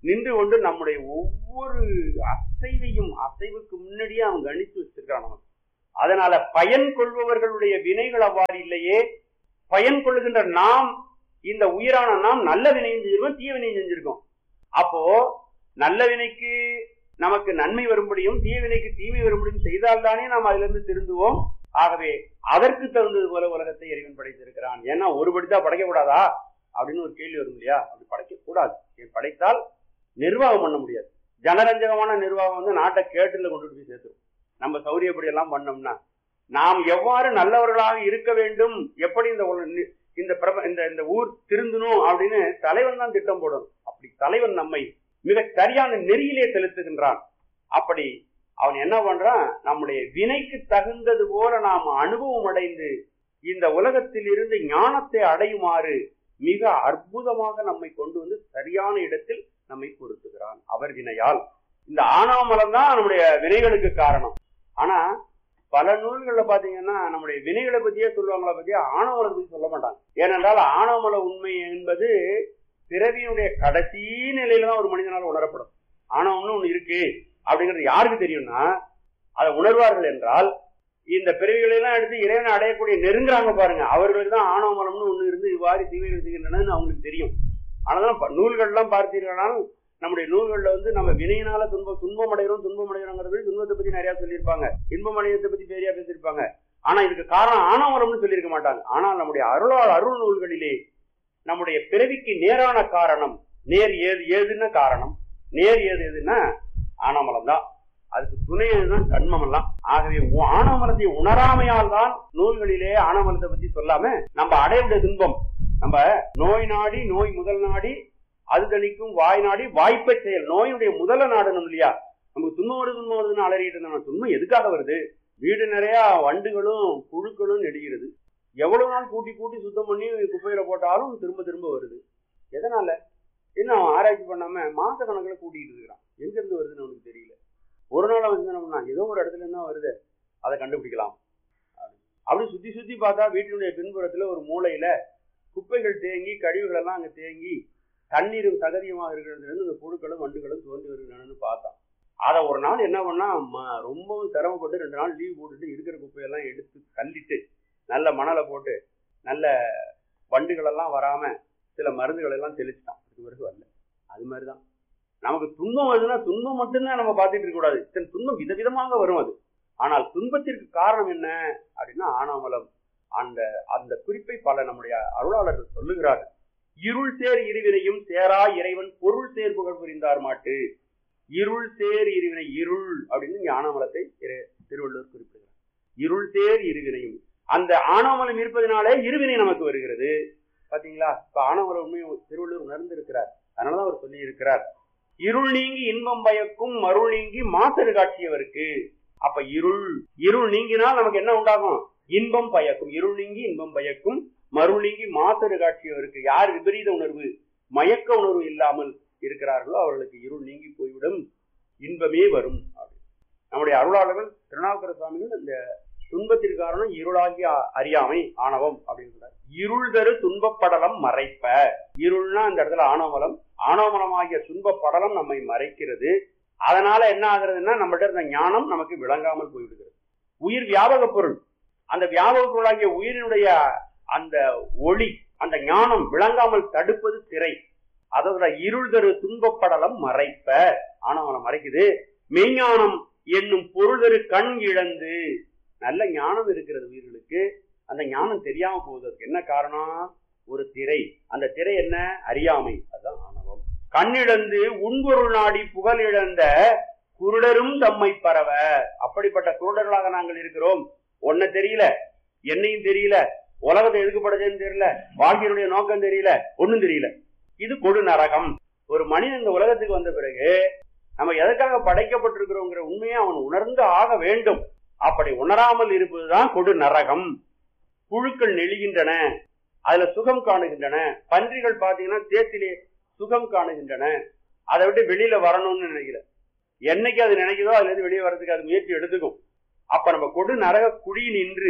நின்று கொண்டு நம்முடைய ஒவ்வொரு அசைவையும் அசைவுக்கு முன்னாடியே அவன் கணித்து வச்சிருக்கான் நமக்கு அதனால பயன் கொள்பவர்களுடைய வினைகள் அவ்வாறு இல்லையே பயன் கொள்ளுகின்ற நாம் இந்த உயிரான நாம் நல்ல வினையும் செஞ்சிருக்கோம் தீய வினையும் செஞ்சிருக்கோம் அப்போ நல்ல வினைக்கு நமக்கு நன்மை வரும்படியும் தீய வினைக்கு தீமை வரும்படியும் செய்தால்தானே நாம் அதுல இருந்து திருந்துவோம் ஆகவே அதற்கு தகுந்தது போல உலகத்தை இறைவன் படைத்திருக்கிறான் ஏன்னா ஒரு படித்தா படைக்க கூடாதா அப்படின்னு ஒரு கேள்வி வரும் இல்லையா அப்படி படைக்க கூடாது ஏன் படைத்தால் நிர்வாகம் பண்ண முடியாது ஜனரஞ்சகமான நிர்வாகம் வந்து நாட்டை கேட்டுல கொண்டு போய் சேர்த்துரும் நம்ம சௌரியப்படி எல்லாம் பண்ணோம்னா நாம் எவ்வாறு நல்லவர்களாக இருக்க வேண்டும் எப்படி இந்த உல- நி- இந்த பிரப இந்த இந்த ஊர் திருந்தணும் அப்படின்னு தலைவன் தான் திட்டம் போடணும் அப்படி தலைவன் நம்மை மிக சரியான நெறியிலே செலுத்துகின்றான் அப்படி அவன் என்ன பண்றான் நம்முடைய வினைக்கு தகுந்தது போல நாம் அனுபவம் அடைந்து இந்த உலகத்தில் இருந்து ஞானத்தை அடையுமாறு மிக அற்புதமாக நம்மை கொண்டு வந்து சரியான இடத்தில் நம்மை பொருத்துகிறான் அவர் வினையால் இந்த ஆணவமலம் தான் நம்முடைய வினைகளுக்கு காரணம் ஆனா பல நூல்கள்ல பாத்தீங்கன்னா நம்முடைய வினைகளை பத்தியே சொல்லுவாங்களா பத்தியே ஆணவமலை பத்தி சொல்ல மாட்டாங்க ஏனென்றால் ஆணவமல உண்மை என்பது பிறவியினுடைய கடைசி நிலையில தான் ஒரு மனிதனால் உணரப்படும் ஆணவம்னு ஒண்ணு இருக்கு அப்படிங்கிறது யாருக்கு தெரியும்னா அதை உணர்வார்கள் என்றால் இந்த பிறவிகளை எல்லாம் எடுத்து இறைவனை அடையக்கூடிய நெருங்குறாங்க பாருங்க அவர்களுக்கு தான் ஆணவ மலம்னு ஒண்ணு இருந்து இவ்வாறு தீமைகள் செய்கின்றன அவங்களுக்கு தெரியும் ஆனாலும் ப- நூல்கள்லாம் பார்த்தீர்களானால் நம்முடைய நூல்கள்ல வந்து நம்ம வினையினால துன்பம் துன்பம் அடைகிறோம் துன்பம் அடைகிறோங்கிறது துன்பத்தை பத்தி நிறைய சொல்லியிருப்பாங்க இன்பம் அடையத்தை பத்தி பெரியா பேசியிருப்பாங்க ஆனா இதுக்கு காரணம் ஆணவரம்னு சொல்லியிருக்க மாட்டாங்க ஆனால் நம்முடைய அருளால் அருள் நூல்களிலே நம்முடைய பிறவிக்கு நேரான காரணம் நேர் ஏது ஏதுன்னா காரணம் நேர் ஏது எதுன்னா ஆணவமலம் தான் அதுக்கு துணை தான் கண்மம் எல்லாம் ஆகவே உ- ஆணவமலத்தை உணராமையால் தான் நூல்களிலே ஆணவமலத்தை பத்தி சொல்லாம நம்ம அடையுடைய துன்பம் நம்ம நோய் நாடி நோய் முதல் நாடி அது தணிக்கும் வாய் நாடி வாய்ப்பை செயல் நோயினுடைய முதல நாடணும் இல்லையா நமக்கு துன்பம் வருது துன்பம் வருதுன்னு அலறிட்டு இருந்தோம் துன்பம் எதுக்காக வருது வீடு நிறைய வண்டுகளும் புழுக்களும் நெடுகிறது எவ்வளவு நாள் கூட்டி கூட்டி சுத்தம் பண்ணி குப்பையில போட்டாலும் திரும்ப திரும்ப வருது எதனால இன்னும் அவன் ஆராய்ச்சி பண்ணாம மாச கணக்கில் கூட்டிகிட்டு இருக்கிறான் எங்க இருந்து வருதுன்னு அவனுக்கு தெரியல ஒரு நாள் வந்து என்னம்னா ஏதோ ஒரு இடத்துல இருந்தா வருது அதை கண்டுபிடிக்கலாம் அப்படி. அப்படி சுத்தி சுத்தி பார்த்தா வீட்டினுடைய பின்புறத்துல ஒரு மூலையில குப்பைகள் தேங்கி கழிவுகள் எல்லாம் அங்க தேங்கி தண்ணீரும் சகதியமாக இருக்கிறதுல இருந்து இந்த புழுக்களும் வண்டுகளும் தோன்றி வருகிறான்னு பார்த்தான் அதை ஒரு நாள் என்ன பண்ணா ம- ரொம்பவும் சிரமப்பட்டு ரெண்டு நாள் லீவ் போட்டுட்டு இருக்கிற குப்பையெல்லாம் எடுத்து தள்ளிட்டு நல்ல மணலை போட்டு நல்ல வண்டுகள் எல்லாம் வராம சில மருந்துகள் எல்லாம் தெளிச்சிட்டான் இது பிறகு வரல அது மாதிரிதான் நமக்கு துன்பம் வருதுன்னா துன்பம் மட்டும்தான் நம்ம பார்த்துட்டு இருக்க கூடாது இத்தனை துன்பம் விதவிதமாக வரும் அது ஆனால் துன்பத்திற்கு காரணம் என்ன அப்படின்னா ஆணவமலம் அந்த அந்த குறிப்பை பல நம்முடைய அருளாளர்கள் சொல்லுகிறார்கள் இருள் சேர் இருவினையும் சேரா இறைவன் பொருள் சேர் புகழ் புரிந்தார் மாட்டு இருள் சேர் இருவினை இருள் அப்படின்னு இங்க ஆணவமலத்தை இறை- திருவள்ளுவர் குறிப்பிடுகிறார் இருள் சேர் இருவினையும் அந்த ஆணவமலம் இருப்பதனாலே இருவினை நமக்கு வருகிறது பாத்தீங்களா இப்ப ஆணவமலம் உண்மையை திருவள்ளுவர் உணர்ந்திருக்கிறார் அதனாலதான் அவர் சொல்லி இருக்கிறார் இருள் நீங்கி இன்பம் பயக்கும் மருள் நீங்கி மாசறு காட்சியவருக்கு அப்ப இருள் இருள் நீங்கினால் நமக்கு என்ன உண்டாகும் இன்பம் பயக்கும் இருள் நீங்கி இன்பம் பயக்கும் மருள் நீங்கி மாசறு காட்சியவருக்கு யார் விபரீத உணர்வு மயக்க உணர்வு இல்லாமல் இருக்கிறார்களோ அவர்களுக்கு இருள் நீங்கி போய்விடும் இன்பமே வரும் அப்படி. நம்முடைய அருளாளர்கள் திருநாவுக்கர சுவாமிகள் இந்த துன்பத்திற்கு காரணம் இருளாகிய அறியாமை ஆணவம் அப்படின்னு சொல்றார் இருள் தரு துன்பப்படலம் மறைப்ப இருள்னா இந்த இடத்துல ஆணவமலம் ஆணவமலமாகிய துன்பப்படலம் நம்மை மறைக்கிறது அதனால என்ன ஆகுறதுன்னா நம்மகிட்ட இருந்த ஞானம் நமக்கு விளங்காமல் போய்விடுகிறது உயிர் வியாபக பொருள் அந்த வியாபக பொருளாகிய உயிரினுடைய அந்த ஒளி அந்த ஞானம் விளங்காமல் தடுப்பது திரை அதோட இருள் தரு துன்பப்படலம் மறைப்ப ஆணவமலம் மறைக்குது மெய்ஞானம் என்னும் பொருள் தரு கண் இழந்து நல்ல ஞானம் இருக்கிறது உயிர்களுக்கு அந்த ஞானம் தெரியாம போகுது அதுக்கு என்ன காரணம் ஒரு திரை அந்த திரை என்ன அறியாமை அதுதான் ஆணவம் கண்ணிழந்து உண்பொருள் நாடி புகழ் இழந்த குருடரும் தம்மை பரவ அப்படிப்பட்ட குருடர்களாக நாங்கள் இருக்கிறோம் ஒன்ன தெரியல என்னையும் தெரியல உலகத்தை எதுக்கு படைச்சதுன்னு தெரியல வாழ்க்கையினுடைய நோக்கம் தெரியல ஒண்ணும் தெரியல இது கொடு நரகம் ஒரு மனிதன் இந்த உலகத்துக்கு வந்த பிறகு நம்ம எதற்காக படைக்கப்பட்டிருக்கிறோங்கிற உண்மையை அவன் உணர்ந்து ஆக வேண்டும் அப்படி உணராமல் இருப்பதுதான் கொடு நரகம் புழுக்கள் நெளிகின்றன அதுல சுகம் காணுகின்றன பன்றிகள் பாத்தீங்கன்னா சேத்திலே சுகம் காணுகின்றன அதை விட்டு வெளியில வரணும்னு நினைக்கல என்னைக்கு அது நினைக்குதோ அதுல இருந்து வெளியே வர்றதுக்கு அது முயற்சி எடுத்துக்கும் அப்ப நம்ம கொடு நரக குழி நின்று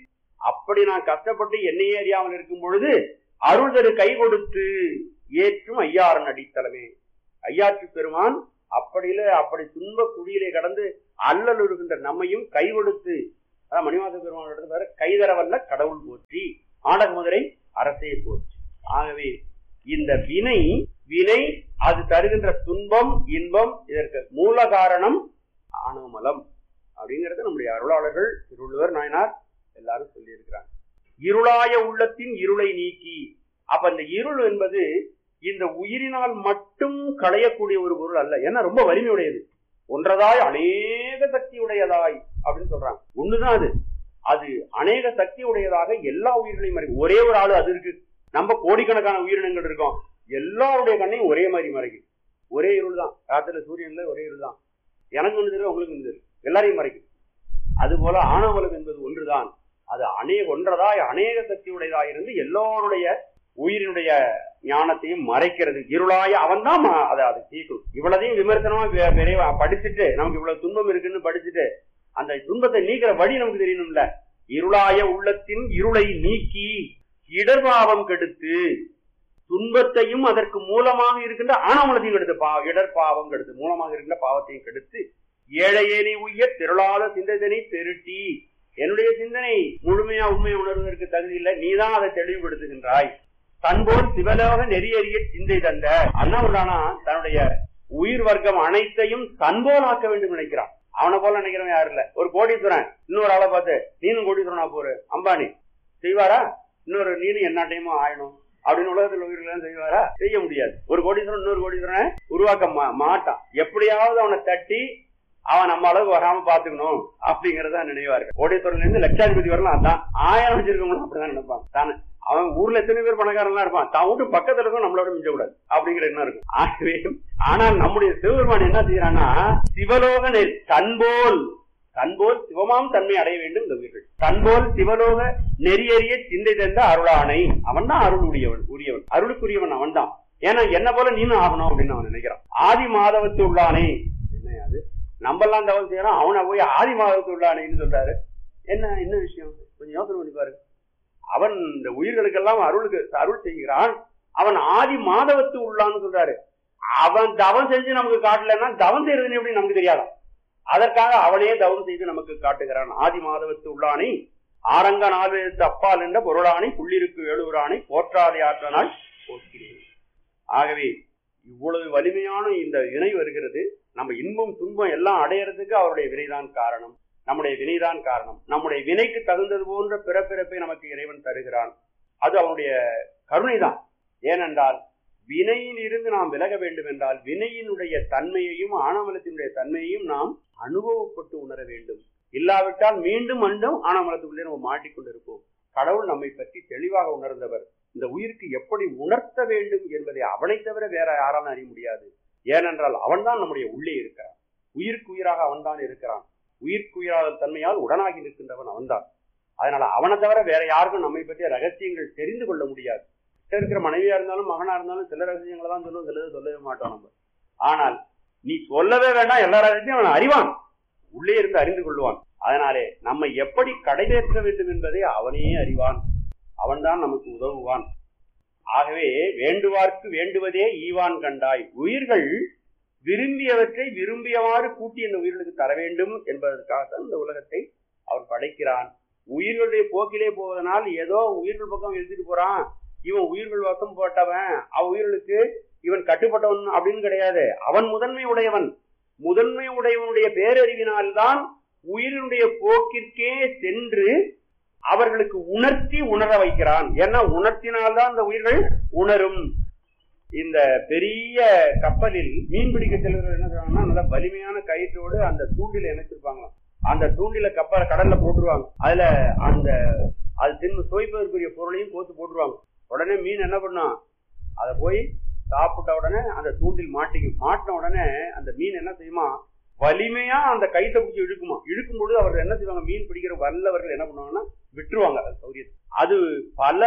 அப்படி நான் கஷ்டப்பட்டு என்னையே அறியாமல் இருக்கும் பொழுது அருள் தரு கை கொடுத்து ஏற்றும் ஐயாரன் அடித்தளமே ஐயாற்று பெருமான் அப்படியில அப்படி துன்ப குழியிலே கடந்து அல்லல் இருக்கின்ற நம்மையும் கை கொடுத்து அதான் மணிவாச பெருமான் எடுத்து பாரு கைதரவல்ல கடவுள் போற்றி ஆடக மதுரை அரசே போற்றி ஆகவே இந்த வினை வினை அது தருகின்ற துன்பம் இன்பம் இதற்கு மூல காரணம் ஆணவமலம் அப்படிங்கறது நம்முடைய அருளாளர்கள் திருவள்ளுவர் நாயனார் எல்லாரும் சொல்லியிருக்கிறாங்க இருளாய உள்ளத்தின் இருளை நீக்கி அப்ப இந்த இருள் என்பது இந்த உயிரினால் மட்டும் களையக்கூடிய ஒரு பொருள் அல்ல ஏன்னா ரொம்ப வலிமையுடையது ஒன்றதாய் அநேக சக்தி உடையதாய் அப்படின்னு சொல்றாங்க ஒண்ணுதான் அது அது அநேக சக்தி உடையதாக எல்லா உயிர்களையும் மறைக்கும் ஒரே ஒரு ஆளு அது இருக்கு நம்ம கோடிக்கணக்கான உயிரினங்கள் இருக்கோம் எல்லாருடைய கண்ணையும் ஒரே மாதிரி மறைக்கும் ஒரே இருள் தான் ராத்திரில சூரியன்ல ஒரே இருள் தான் எனக்கு ஒன்று தெரியும் உங்களுக்கு ஒன்று தெரியும் எல்லாரையும் மறைக்கும் அதுபோல ஆணவலம் என்பது ஒன்றுதான் அது அநேக ஒன்றதாய் அநேக சக்தி உடையதாய் இருந்து எல்லோருடைய உயிரினுடைய ஞானத்தையும் மறைக்கிறது இருளாய அவன் தான் அதை அதை தீர்க்கணும் இவ்வளதையும் விமர்சனமா வி- விரைவா படிச்சுட்டு நமக்கு இவ்வளவு துன்பம் இருக்குன்னு படிச்சுட்டு அந்த துன்பத்தை நீக்கிற வழி நமக்கு தெரியணும்ல இருளாய உள்ளத்தின் இருளை நீக்கி இடர்பாவம் கெடுத்து துன்பத்தையும் அதற்கு மூலமாக இருக்கின்ற ஆணவலத்தையும் கெடுத்து பா இடர்பாவம் கெடுத்து மூலமாக இருக்கின்ற பாவத்தையும் கெடுத்து ஏழையேனி உய்ய திரளாத சிந்தனை பெருட்டி என்னுடைய சிந்தனை முழுமையா உண்மையை உணர்வதற்கு தகுதி இல்லை நீதான் அதை தெளிவுபடுத்துகின்றாய் தன்போல் சிவலோக நெறியறிய சிந்தை தந்த அண்ணா உண்டானா தன்னுடைய உயிர் வர்க்கம் அனைத்தையும் தன்போல் ஆக்க வேண்டும் நினைக்கிறான் அவனை போல நினைக்கிறவன் யாரும் இல்ல ஒரு கோடீஸ்வரன் இன்னொரு ஆளை பார்த்து நீனும் கோடீஸ்வரனா போரு அம்பானி செய்வாரா இன்னொரு நீனும் என்னாட்டையுமோ ஆயணும் அப்படின்னு உலகத்தில் உயிர்கள் செய்வாரா செய்ய முடியாது ஒரு கோடீஸ்வரன் இன்னொரு கோடீஸ்வரனை உருவாக்க மா- மாட்டான் எப்படியாவது அவனை தட்டி அவன் நம்ம அளவுக்கு வராம பாத்துக்கணும் அப்படிங்கறத நினைவார்கள் கோடீஸ்வரன்ல இருந்து லட்சாதிபதி வரலாம் அதான் ஆயிரம் வச்சிருக்கவங்களும் அப்படிதான் நினைப்பான் தானே அவன் ஊர்ல எத்தனை பேர் பணக்காரன்லாம் இருப்பான் தான் வீட்டு பக்கத்துல இருக்கும் நம்மளோட மிஞ்ச கூடாது அப்படிங்கிற எண்ணம் இருக்கும் ஆகவே ஆனால் நம்முடைய சிவபெருமான் என்ன செய்யறான்னா சிவலோக நெறி தன்போல் தன்போல் சிவமாம் தன்மை அடைய வேண்டும் இந்த உயிர்கள் தன்போல் சிவலோக நெறியறிய சிந்தை தந்த அருளானை அவன் தான் அருள் உடையவன் உரியவன் அருளுக்குரியவன் அவன் தான் ஏன்னா என்ன போல நீனும் ஆகணும் அப்படின்னு அவன் நினைக்கிறான் ஆதி மாதவத்து உள்ளானே என்ன அது நம்ம எல்லாம் தவறு செய்யறோம் அவனை போய் ஆதி மாதவத்து உள்ளானேன்னு சொல்றாரு என்ன என்ன விஷயம் கொஞ்சம் யோசனை பண்ணி பாரு அவன் இந்த உயிர்களுக்கெல்லாம் அருளுக்கு அருள் செய்கிறான் அவன் ஆதி மாதவத்து உள்ளான்னு சொல்றாரு அவன் தவம் செஞ்சு நமக்கு காட்டலன்னா தவம் செய்யறதுன்னு எப்படி நமக்கு தெரியாதான் அதற்காக அவனே தவம் செய்து நமக்கு காட்டுகிறான் ஆதி மாதவத்து உள்ளானை ஆரங்க நாலெழுத்து அப்பால் என்ற பொருளானை புள்ளிருக்கு வேலூரானை போற்றாதை ஆற்றனால் போற்கிறேன் ஆகவே இவ்வளவு வலிமையான இந்த வினை வருகிறது நம்ம இன்பம் துன்பம் எல்லாம் அடையறதுக்கு அவருடைய வினைதான் காரணம் நம்முடைய வினைதான் காரணம் நம்முடைய வினைக்கு தகுந்தது போன்ற பிறப்பிறப்பை நமக்கு இறைவன் தருகிறான் அது அவனுடைய கருணைதான் ஏனென்றால் வினையில் இருந்து நாம் விலக வேண்டும் என்றால் வினையினுடைய தன்மையையும் ஆணவலத்தினுடைய தன்மையையும் நாம் அனுபவப்பட்டு உணர வேண்டும் இல்லாவிட்டால் மீண்டும் மீண்டும் ஆணவலத்துக்குள்ளே நம்ம மாட்டிக்கொண்டிருப்போம் கடவுள் நம்மை பற்றி தெளிவாக உணர்ந்தவர் இந்த உயிருக்கு எப்படி உணர்த்த வேண்டும் என்பதை அவனை தவிர வேற யாராலும் அறிய முடியாது ஏனென்றால் அவன்தான் நம்முடைய உள்ளே இருக்கிறான் உயிருக்கு உயிராக அவன்தான் இருக்கிறான் உயிருக்கு உயிராத தன்மையால் உடனாகி நிற்கின்றவன் அவன்தான் அதனால அவனை தவிர வேற யாருக்கும் நம்மை பற்றிய ரகசியங்கள் தெரிந்து கொள்ள முடியாது கிட்ட இருக்கிற மனைவியா இருந்தாலும் மகனா இருந்தாலும் சில ரகசியங்களை தான் சொல்லுவோம் சிலதை சொல்லவே மாட்டோம் நம்ம ஆனால் நீ சொல்லவே வேண்டாம் எல்லா ரகசியம் அவன் அறிவான் உள்ளே இருந்து அறிந்து கொள்வான் அதனாலே நம்மை எப்படி கடைதேற்ற வேண்டும் என்பதை அவனே அறிவான் அவன்தான் நமக்கு உதவுவான் ஆகவே வேண்டுவார்க்கு வேண்டுவதே ஈவான் கண்டாய் உயிர்கள் விரும்பியவற்றை விரும்பியவாறு கூட்டி இந்த உயிர்களுக்கு தர வேண்டும் என்பதற்காகத்தான் இந்த உலகத்தை அவன் படைக்கிறான் உயிர்களுடைய போக்கிலே போவதனால் ஏதோ உயிர்கள் பக்கம் எழுதிட்டு போறான் இவன் உயிர்கள் வசம் போட்டவன் அவ உயிர்களுக்கு இவன் கட்டுப்பட்டவன் அப்படின்னு கிடையாது அவன் முதன்மை உடையவன் முதன்மை உடையவனுடைய பேரறிவினால்தான் உயிரினுடைய போக்கிற்கே சென்று அவர்களுக்கு உணர்த்தி உணர வைக்கிறான் ஏன்னா உணர்த்தினால்தான் அந்த உயிர்கள் உணரும் இந்த பெரிய கப்பலில் மீன் பிடிக்க செல்வர்கள் என்ன செய்வாங்கன்னா நல்ல வலிமையான கயிற்றோடு அந்த தூண்டில இணைச்சிருப்பாங்களாம் அந்த தூண்டில கப்பலை கடல்ல போட்டுருவாங்க அதுல அந்த அது தின்னு சுவைப்பதற்குரிய பொருளையும் போத்து போட்டுருவாங்க உடனே மீன் என்ன பண்ணும் அதை போய் சாப்பிட்ட உடனே அந்த தூண்டில் மாட்டிக்கும் மாட்டின உடனே அந்த மீன் என்ன செய்யுமா வலிமையா அந்த கைத்தை பிடிச்சி இழுக்குமா இழுக்கும் பொழுது அவர்கள் என்ன செய்வாங்க மீன் பிடிக்கிற வல்லவர்கள் என்ன பண்ணுவாங்கன்னா விட்டுருவாங்க அது சௌரியத்தை அது பல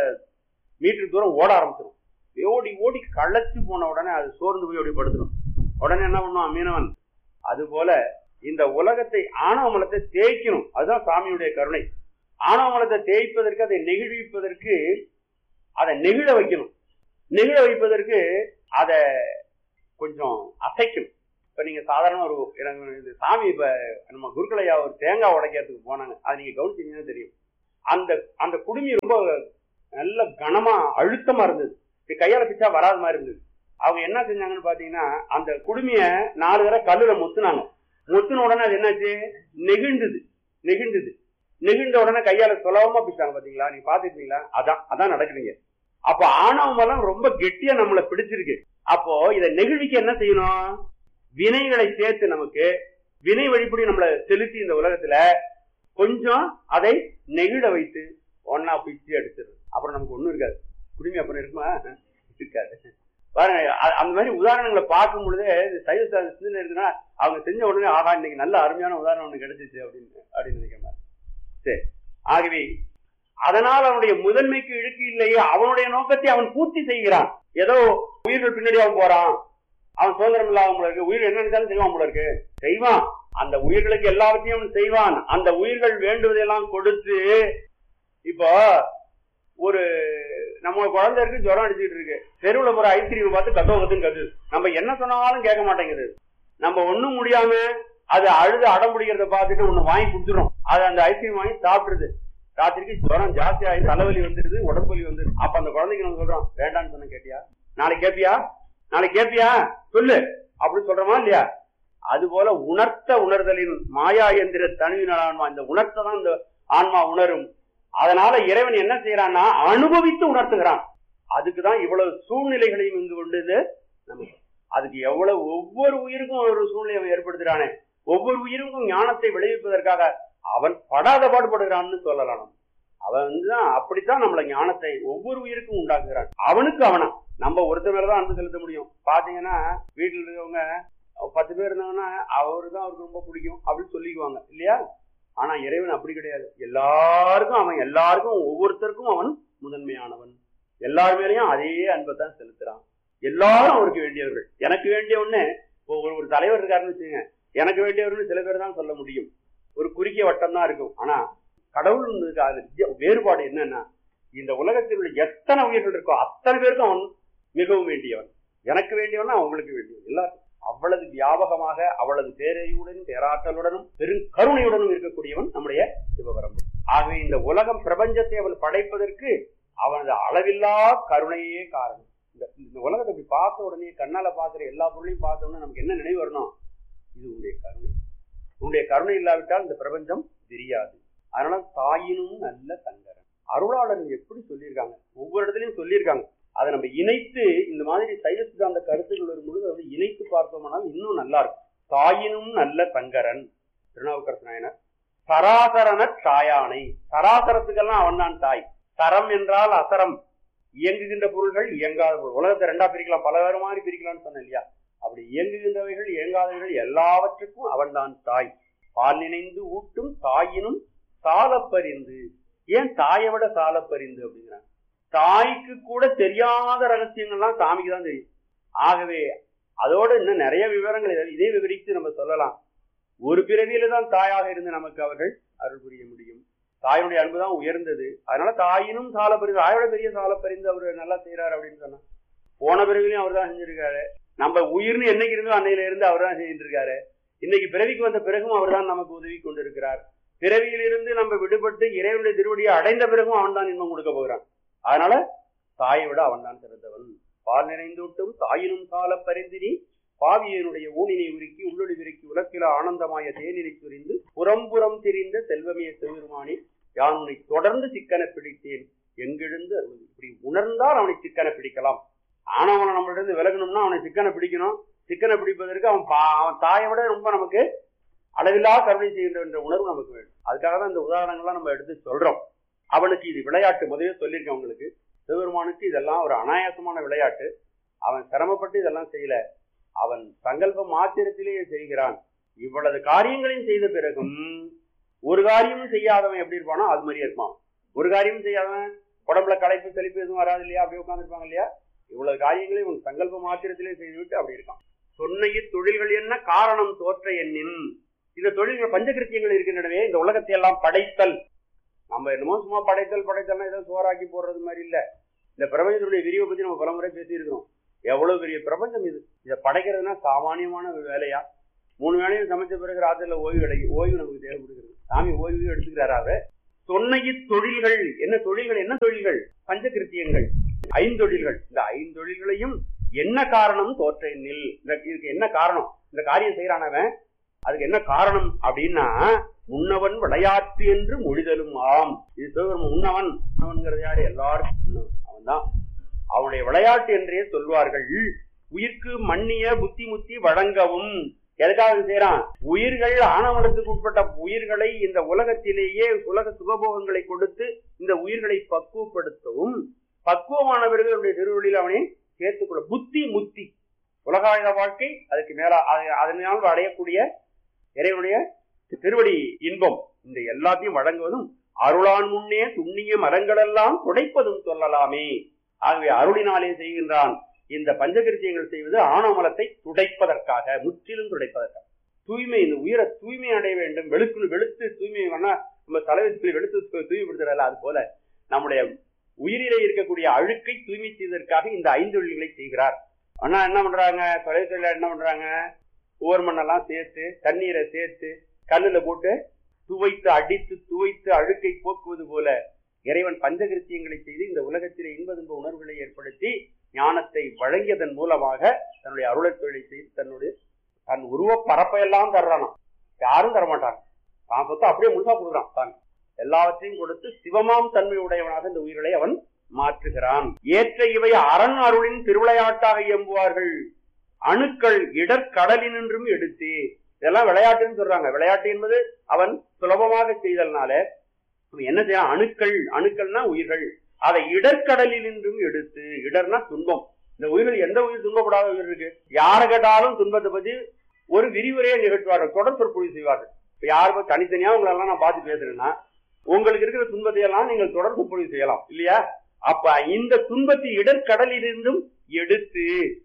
மீட்டர் தூரம் ஓட ஆரம்பிச்சிடும் ஓடி ஓடி களைச்சு போன உடனே அது சோர்ந்து போய் ஓடி படுத்துடும் உடனே என்ன பண்ணுவான் மீனவன் அது போல இந்த உலகத்தை ஆணவமலத்தை தேய்க்கணும் அதுதான் சாமியுடைய கருணை ஆணவமலத்தை தேய்ப்பதற்கு அதை நெகிழ்விப்பதற்கு அதை நெகிழ வைக்கணும் நெகிழ வைப்பதற்கு அதை கொஞ்சம் அசைக்கும் இப்ப நீங்க சாதாரண ஒரு எனக்கு இது சாமி இப்ப நம்ம குருக்களையா ஒரு தேங்காய் உடைக்கிறதுக்கு போனாங்க அது நீங்க கவனிச்சீங்கன்னா தெரியும் அந்த அந்த குடுமி ரொம்ப நல்ல கனமா அழுத்தமா இருந்தது இப்படி கையால பிச்சா வராத மாதிரி இருந்தது அவங்க என்ன செஞ்சாங்கன்னு பாத்தீங்கன்னா அந்த குடுமிய நாலு தடவை கல்லுல முத்துனாங்க முத்துன உடனே அது என்னாச்சு நெகிழ்ந்தது நெகிழ்ந்தது நெகிழ்ந்த உடனே கையால சுலபமா பிடிச்சாங்க பாத்தீங்களா நீங்க பாத்துருக்கீங்களா அதான் அதான் நடக்குதுங்க அப்போ ஆணவம் எல்லாம் ரொம்ப கெட்டியா நம்மளை பிடிச்சிருக்கு அப்போ இதை நெகிழ்விக்க என்ன செய்யணும் வினைகளை சேர்த்து நமக்கு வினை வழிபடி நம்மளை செலுத்தி இந்த உலகத்துல கொஞ்சம் அதை நெகிழ வைத்து ஒன்னா பிச்சு எடுத்துரு அப்புறம் நமக்கு ஒண்ணும் இருக்காது குடுமி அப்புறம் இருக்குமா இருக்காது பாருங்க அ- அந்த மாதிரி உதாரணங்களை பார்க்கும் பொழுதே இது சைவ சாஸ்திர சிந்தனை இருக்குன்னா அவங்க செஞ்ச உடனே ஆகா இன்னைக்கு நல்ல அருமையான உதாரணம் ஒண்ணு கிடைச்சிச்சு அப்படின்னு அப்படின்னு நினைக்கிறேன் சரி ஆகவே அதனால் அவனுடைய முதன்மைக்கு இழுக்கு இல்லையே அவனுடைய நோக்கத்தை அவன் பூர்த்தி செய்கிறான் ஏதோ உயிர்கள் பின்னாடி அவன் போறான் அவன் சுதந்திரம் இல்லாம போல இருக்கு உயிர் என்ன நினைச்சாலும் செய்வான் போல இருக்கு செய்வான் அந்த உயிர்களுக்கு எல்லாவற்றையும் அவன் செய்வான் அந்த உயிர்கள் வேண்டுவதையெல்லாம் கொடுத்து இப்போ ஒரு நம்ம குழந்தை இருக்கு ஜுரம் அடிச்சுட்டு இருக்கு தெருவுல போற ஐஸ்கிரீம் பார்த்து கத்தோ கத்துன்னு கத்து நம்ம என்ன சொன்னாலும் கேட்க மாட்டேங்குது நம்ம ஒண்ணும் முடியாம அது அழுது அடம் பிடிக்கிறத பார்த்துட்டு ஒண்ணு வாங்கி கொடுத்துரும் அது அந்த ஐஸ்கிரீம் வாங்கி சாப்பிடுறது ராத்திரிக்கு ஜுரம் ஜாஸ்தி ஆகி தலைவலி வந்துருது உடம்பு வலி வந்துருது அப்ப அந்த குழந்தைக்கு நம்ம சொல்றோம் வேண்டாம்னு சொன்ன கேட்டியா நாளைக்கு கேப்பியா நாளைக்கு கேப்பியா சொல்லு அப்படி சொல்றோமா இல்லையா அது போல உணர்த்த உணர்தலின் மாயா எந்திர தனிவினால் ஆன்மா இந்த உணர்த்த தான் இந்த ஆன்மா உணரும் அதனால இறைவன் என்ன செய்யறான்னா அனுபவித்து உணர்த்துகிறான் அதுக்குதான் இவ்வளவு சூழ்நிலைகளையும் இங்கு கொண்டது நமக்கு அதுக்கு எவ்வளவு ஒவ்வொரு உயிருக்கும் ஒரு சூழ்நிலை அவன் ஏற்படுத்துறானே ஒவ்வொரு உயிருக்கும் ஞானத்தை விளைவிப்பதற்காக அவன் படாத பாடுபடுகிறான்னு சொல்லலாம் நம்ம. அவன் வந்துதான் அப்படித்தான் நம்மள ஞானத்தை ஒவ்வொரு உயிருக்கும் உண்டாக்குகிறான் அவனுக்கு அவனா நம்ம ஒருத்தர் மேலதான் அன்பு செலுத்த முடியும் பாத்தீங்கன்னா வீட்டுல இருக்கவங்க பத்து பேர் இருந்தாங்கன்னா அவரு தான் அவருக்கு ரொம்ப பிடிக்கும் அப்படின்னு சொல்லிக்குவாங்க இல்லையா ஆனா இறைவன் அப்படி கிடையாது எல்லாருக்கும் அவன் எல்லாருக்கும் ஒவ்வொருத்தருக்கும் அவன் முதன்மையானவன் எல்லார் மேலயும் அதே அன்பை தான் செலுத்துறான் எல்லாரும் அவருக்கு வேண்டியவர்கள் எனக்கு வேண்டிய ஒண்ணு இப்போ ஒரு ஒரு தலைவர் இருக்காருன்னு வச்சுங்க எனக்கு வேண்டியவர்கள் சில பேர் தான் சொல்ல முடியும் ஒரு குறுகிய வட்டம் தான் இருக்கும் ஆனா கடவுள் அது வித்தியா- வேறுபாடு என்னன்னா இந்த உலகத்தில் உள்ள எத்தனை உயிர்கள் இருக்கோ அத்தனை பேருக்கும் அவன் மிகவும் வேண்டியவன் எனக்கு வேண்டியவன் அவங்களுக்கு வேண்டியவன் எல்லாருக்கும் அவ்வளவு வியாபகமாக அவ்வளவு பேரையுடன் பேராற்றலுடனும் பெரும் கருணையுடனும் இருக்கக்கூடியவன் நம்முடைய சிவபரம்பு ஆகவே இந்த உலகம் பிரபஞ்சத்தை அவன் படைப்பதற்கு அவனது அளவில்லா கருணையே காரணம் இந்த இந்த உலகத்தை இப்படி பார்த்த உடனே கண்ணால பார்க்கிற எல்லா பொருளையும் பார்த்த உடனே நமக்கு என்ன நினைவு வரணும் இது உன்னுடைய கருணை உன்னுடைய கருணை இல்லாவிட்டால் இந்த பிரபஞ்சம் தெரியாது அதனால தாயினும் நல்ல சங்கரன் அருளாளர்கள் எப்படி சொல்லியிருக்காங்க ஒவ்வொரு இடத்துலயும் சொல்லியிருக்காங்க அதை நம்ம இணைத்து இந்த மாதிரி சைவ சித்தாந்த கருத்துக்கள் வரும்பொழுது அதை இணைத்து பார்த்தோம்னால் இன்னும் நல்லா இருக்கும் தாயினும் நல்ல சங்கரன் திருநாவுக்கரசு நாயனர் சராசரன தாயானை சராசரத்துக்கெல்லாம் அவன் தான் தாய் சரம் என்றால் அசரம் இயங்குகின்ற பொருள்கள் இயங்காத பொருள் உலகத்தை ரெண்டா பிரிக்கலாம் பல வேறு மாதிரி பிரிக்கலாம்னு சொன்னேன் இல்லையா அப்படி இயங்குகின்றவைகள் இயங்காதவைகள் எல்லாவற்றுக்கும் அவன்தான் தாய் பால் நினைந்து ஊட்டும் தாயினும் சாலப்பறிந்து ஏன் தாயை விட சாலப்பறிந்து அப்படிங்கிறாங்க தாய்க்கு கூட தெரியாத ரகசியங்கள்லாம் சாமிக்கு தான் தெரியும் ஆகவே அதோட இன்னும் நிறைய விவரங்கள் இதை- இதை விவரித்து நம்ம சொல்லலாம் ஒரு பிறவியில தான் தாயாக இருந்து நமக்கு அவர்கள் அருள் புரிய முடியும் தாயுடைய அன்பு தான் உயர்ந்தது அதனால தாயினும் சால பறிந்து தாயோட பெரிய சால பறிந்து அவர் நல்லா செய்யறாரு அப்படின்னு சொன்னா போன பிறவிலையும் அவர் தான் செஞ்சிருக்காரு நம்ம உயிர்னு என்னைக்கு இருந்தோ அன்னையில இருந்து அவர் தான் செஞ்சுட்டு இருக்காரு இன்னைக்கு பிறவிக்கு வந்த பிறகும் அவர் தான் நமக்கு உதவி கொண்டிருக்கிறார் பிறவியிலிருந்து நம்ம விடுபட்டு இறைவனுடைய திருவடியை அடைந்த பிறகும் அவன் தான் இன்பம் கொடுக்க போகிறான் அதனால தாயை விட அவன் தான் சிறந்தவன் பால் நிறைந்தூட்டும் தாயினும் சால பரிந்தினி பாவியனுடைய ஊனினை உருக்கி உள்ளொளி விருக்கி உலக்கில ஆனந்தமாய தேனினை சுரிந்து புறம்புறம் தெரிந்த செல்வமே சிவபெருமானி யான் உன்னை தொடர்ந்து சிக்கன பிடித்தேன் எங்கெழுந்து அருள் இப்படி உணர்ந்தால் அவனை சிக்கன பிடிக்கலாம் ஆனவனை நம்மளிடம் விலகணும்னா அவனை சிக்கனை பிடிக்கணும் சிக்கனை பிடிப்பதற்கு அவன் பா- அவன் தாயை விட ரொம்ப நமக்கு அளவில்லா கருணை செய்கின்ற என்ற உணர்வு நமக்கு வேணும் அதுக்காக தான் இந்த உதாரணங்கள்லாம் நம்ம எடுத்து சொல்றோம் அவனுக்கு இது விளையாட்டு முதலே சொல்லியிருக்கேன் உங்களுக்கு சிவபெருமானுக்கு இதெல்லாம் ஒரு அனாயாசமான விளையாட்டு அவன் சிரமப்பட்டு இதெல்லாம் செய்யல அவன் சங்கல்ப மாத்திரத்திலேயே செய்கிறான் இவ்வளவு காரியங்களையும் செய்த பிறகும் ஒரு காரியமும் செய்யாதவன் எப்படி இருப்பானோ அது மாதிரியே இருப்பான் ஒரு காரியமும் செய்யாதவன் உடம்புல களைப்பு செழிப்பு எதுவும் வராது இல்லையா அப்படியே உட்காந்துருப்பாங்க இல்லையா இவ்வளவு காரியங்களையும் உன் சங்கல்ப மாத்திரத்திலே செய்துவிட்டு அப்படி இருக்கான் சொன்னைய தொழில்கள் என்ன காரணம் தோற்ற எண்ணின் இந்த தொழில்கள் பஞ்சகிருத்தியங்கள் இருக்கின்றனவே இந்த உலகத்தை எல்லாம் படைத்தல் நம்ம என்னமோ சும்மா படைத்தல் படைத்தல்னா ஏதோ சோறாக்கி போடுறது மாதிரி இல்ல இந்த பிரபஞ்சத்துடைய விரிவை பத்தி நம்ம பலமுறை பேசியிருக்கிறோம் எவ்வளவு பெரிய பிரபஞ்சம் இது இதை படைக்கிறதுனா சாமானியமான ஒரு வேலையா மூணு வேளையும் சமைச்ச பிறகு ராத்திரில ஓய்வு கிடைக்கும் ஓய்வு நமக்கு தேவைப்படுகிறது சாமி ஓய்வு எடுத்துக்கிறாரா அவரு சொன்னைய தொழில்கள் என்ன தொழில்கள் என்ன தொழில்கள் பஞ்சகிருத்தியங்கள் ஐந்தொழில்கள் இந்த ஐந்தொழில்களையும் என்ன காரணம் தோற்ற எண்ணில் இந்த இதுக்கு என்ன காரணம் இந்த காரியம் செய்யறானவன் அதுக்கு என்ன காரணம் அப்படின்னா முன்னவன் விளையாட்டு என்று மொழிதலும் ஆம் இது சிவபெருமன் முன்னவன் முன்னவன்கிறது யாரு எல்லாரும் அவன் தான் அவனுடைய விளையாட்டு என்றே சொல்வார்கள் உயிர்க்கு மன்னிய புத்தி முத்தி வழங்கவும் எதுக்காக இது செய்யறான் உயிர்கள் ஆணவனத்துக்கு உட்பட்ட உயிர்களை இந்த உலகத்திலேயே உலக சுகபோகங்களை கொடுத்து இந்த உயிர்களை பக்குவப்படுத்தவும் பக்குவமானவர்கள் அவருடைய திருவள்ளியில் அவனை சேர்த்துக்கொள்ள புத்தி முத்தி உலகாயுத வாழ்க்கை அதுக்கு மேல அது- அதனால் அடையக்கூடிய இறைவனுடைய திருவடி இன்பம் இந்த எல்லாத்தையும் வழங்குவதும் அருளான் முன்னே துண்ணிய மரங்களெல்லாம் துடைப்பதும் சொல்லலாமே ஆகவே அருளினாலே செய்கின்றான் இந்த பஞ்சகிருத்தியங்கள் செய்வது ஆணவமலத்தை துடைப்பதற்காக முற்றிலும் துடைப்பதற்காக தூய்மை இந்த உயிரை தூய்மை அடைய வேண்டும் வெளுக்கு வெளுத்து தூய்மை வேணா நம்ம தலைவத்தில் வெளுத்து தூ- தூய்மைப்படுத்துறல அது போல நம்முடைய உயிரிலே இருக்கக்கூடிய அழுக்கை தூய்மை செய்வதற்காக இந்த ஐந்து வழிகளை செய்கிறார் ஆனா என்ன பண்றாங்க தொலைத்தொழில என்ன பண்றாங்க ஓர் மண்ணெல்லாம் சேர்த்து தண்ணீரை சேர்த்து கல்லுல போட்டு துவைத்து அடித்து துவைத்து அழுக்கை போக்குவது போல இறைவன் பஞ்சகிருத்தியங்களை செய்து இந்த உலகத்திலே இன்ப துன்ப உணர்வுகளை ஏற்படுத்தி ஞானத்தை வழங்கியதன் மூலமாக தன்னுடைய அருளத் தொழிலை செய்து தன்னுடைய தன் உருவ பரப்பையெல்லாம் தர்றானாம் யாரும் தரமாட்டாங்க தான் சொத்தை அப்படியே முழுசா கொடுக்குறான் தான் எல்லாவற்றையும் கொடுத்து சிவமாம் தன்மை உடையவனாக இந்த உயிர்களை அவன் மாற்றுகிறான் ஏற்ற இவை அரண் அருளின் திருவிளையாட்டாக இயம்புவார்கள் அணுக்கள் இடர்கடலினின்றும் எடுத்து இதெல்லாம் விளையாட்டுன்னு சொல்றாங்க விளையாட்டு என்பது அவன் சுலபமாக செய்தல்னால அவன் என்ன செய்யறான் அணுக்கள் அணுக்கள்னா உயிர்கள் அதை இடர்கடலினின்றும் எடுத்து இடர்னா துன்பம் இந்த உயிர்கள் எந்த உயிர் துன்பப்படாத உயிர் இருக்கு யாரை கேட்டாலும் துன்பத்தை பத்தி ஒரு விரிவுரையை நிகழ்த்துவார்கள் தொடர் சொற்பொழிவு செய்வார்கள் இப்ப யாருக்கும் தனித்தனியா உங்களெல்லாம் நான் பார்த்து பேசுறேன்னா உங்களுக்கு இருக்கிற துன்பத்தை எல்லாம் நீங்கள் தொடர் சொற்பொழிவு செய்யலாம் இல்லையா அப்ப இந்த துன்பத்தை இடர்கடலிலிருந்தும் எடுத்து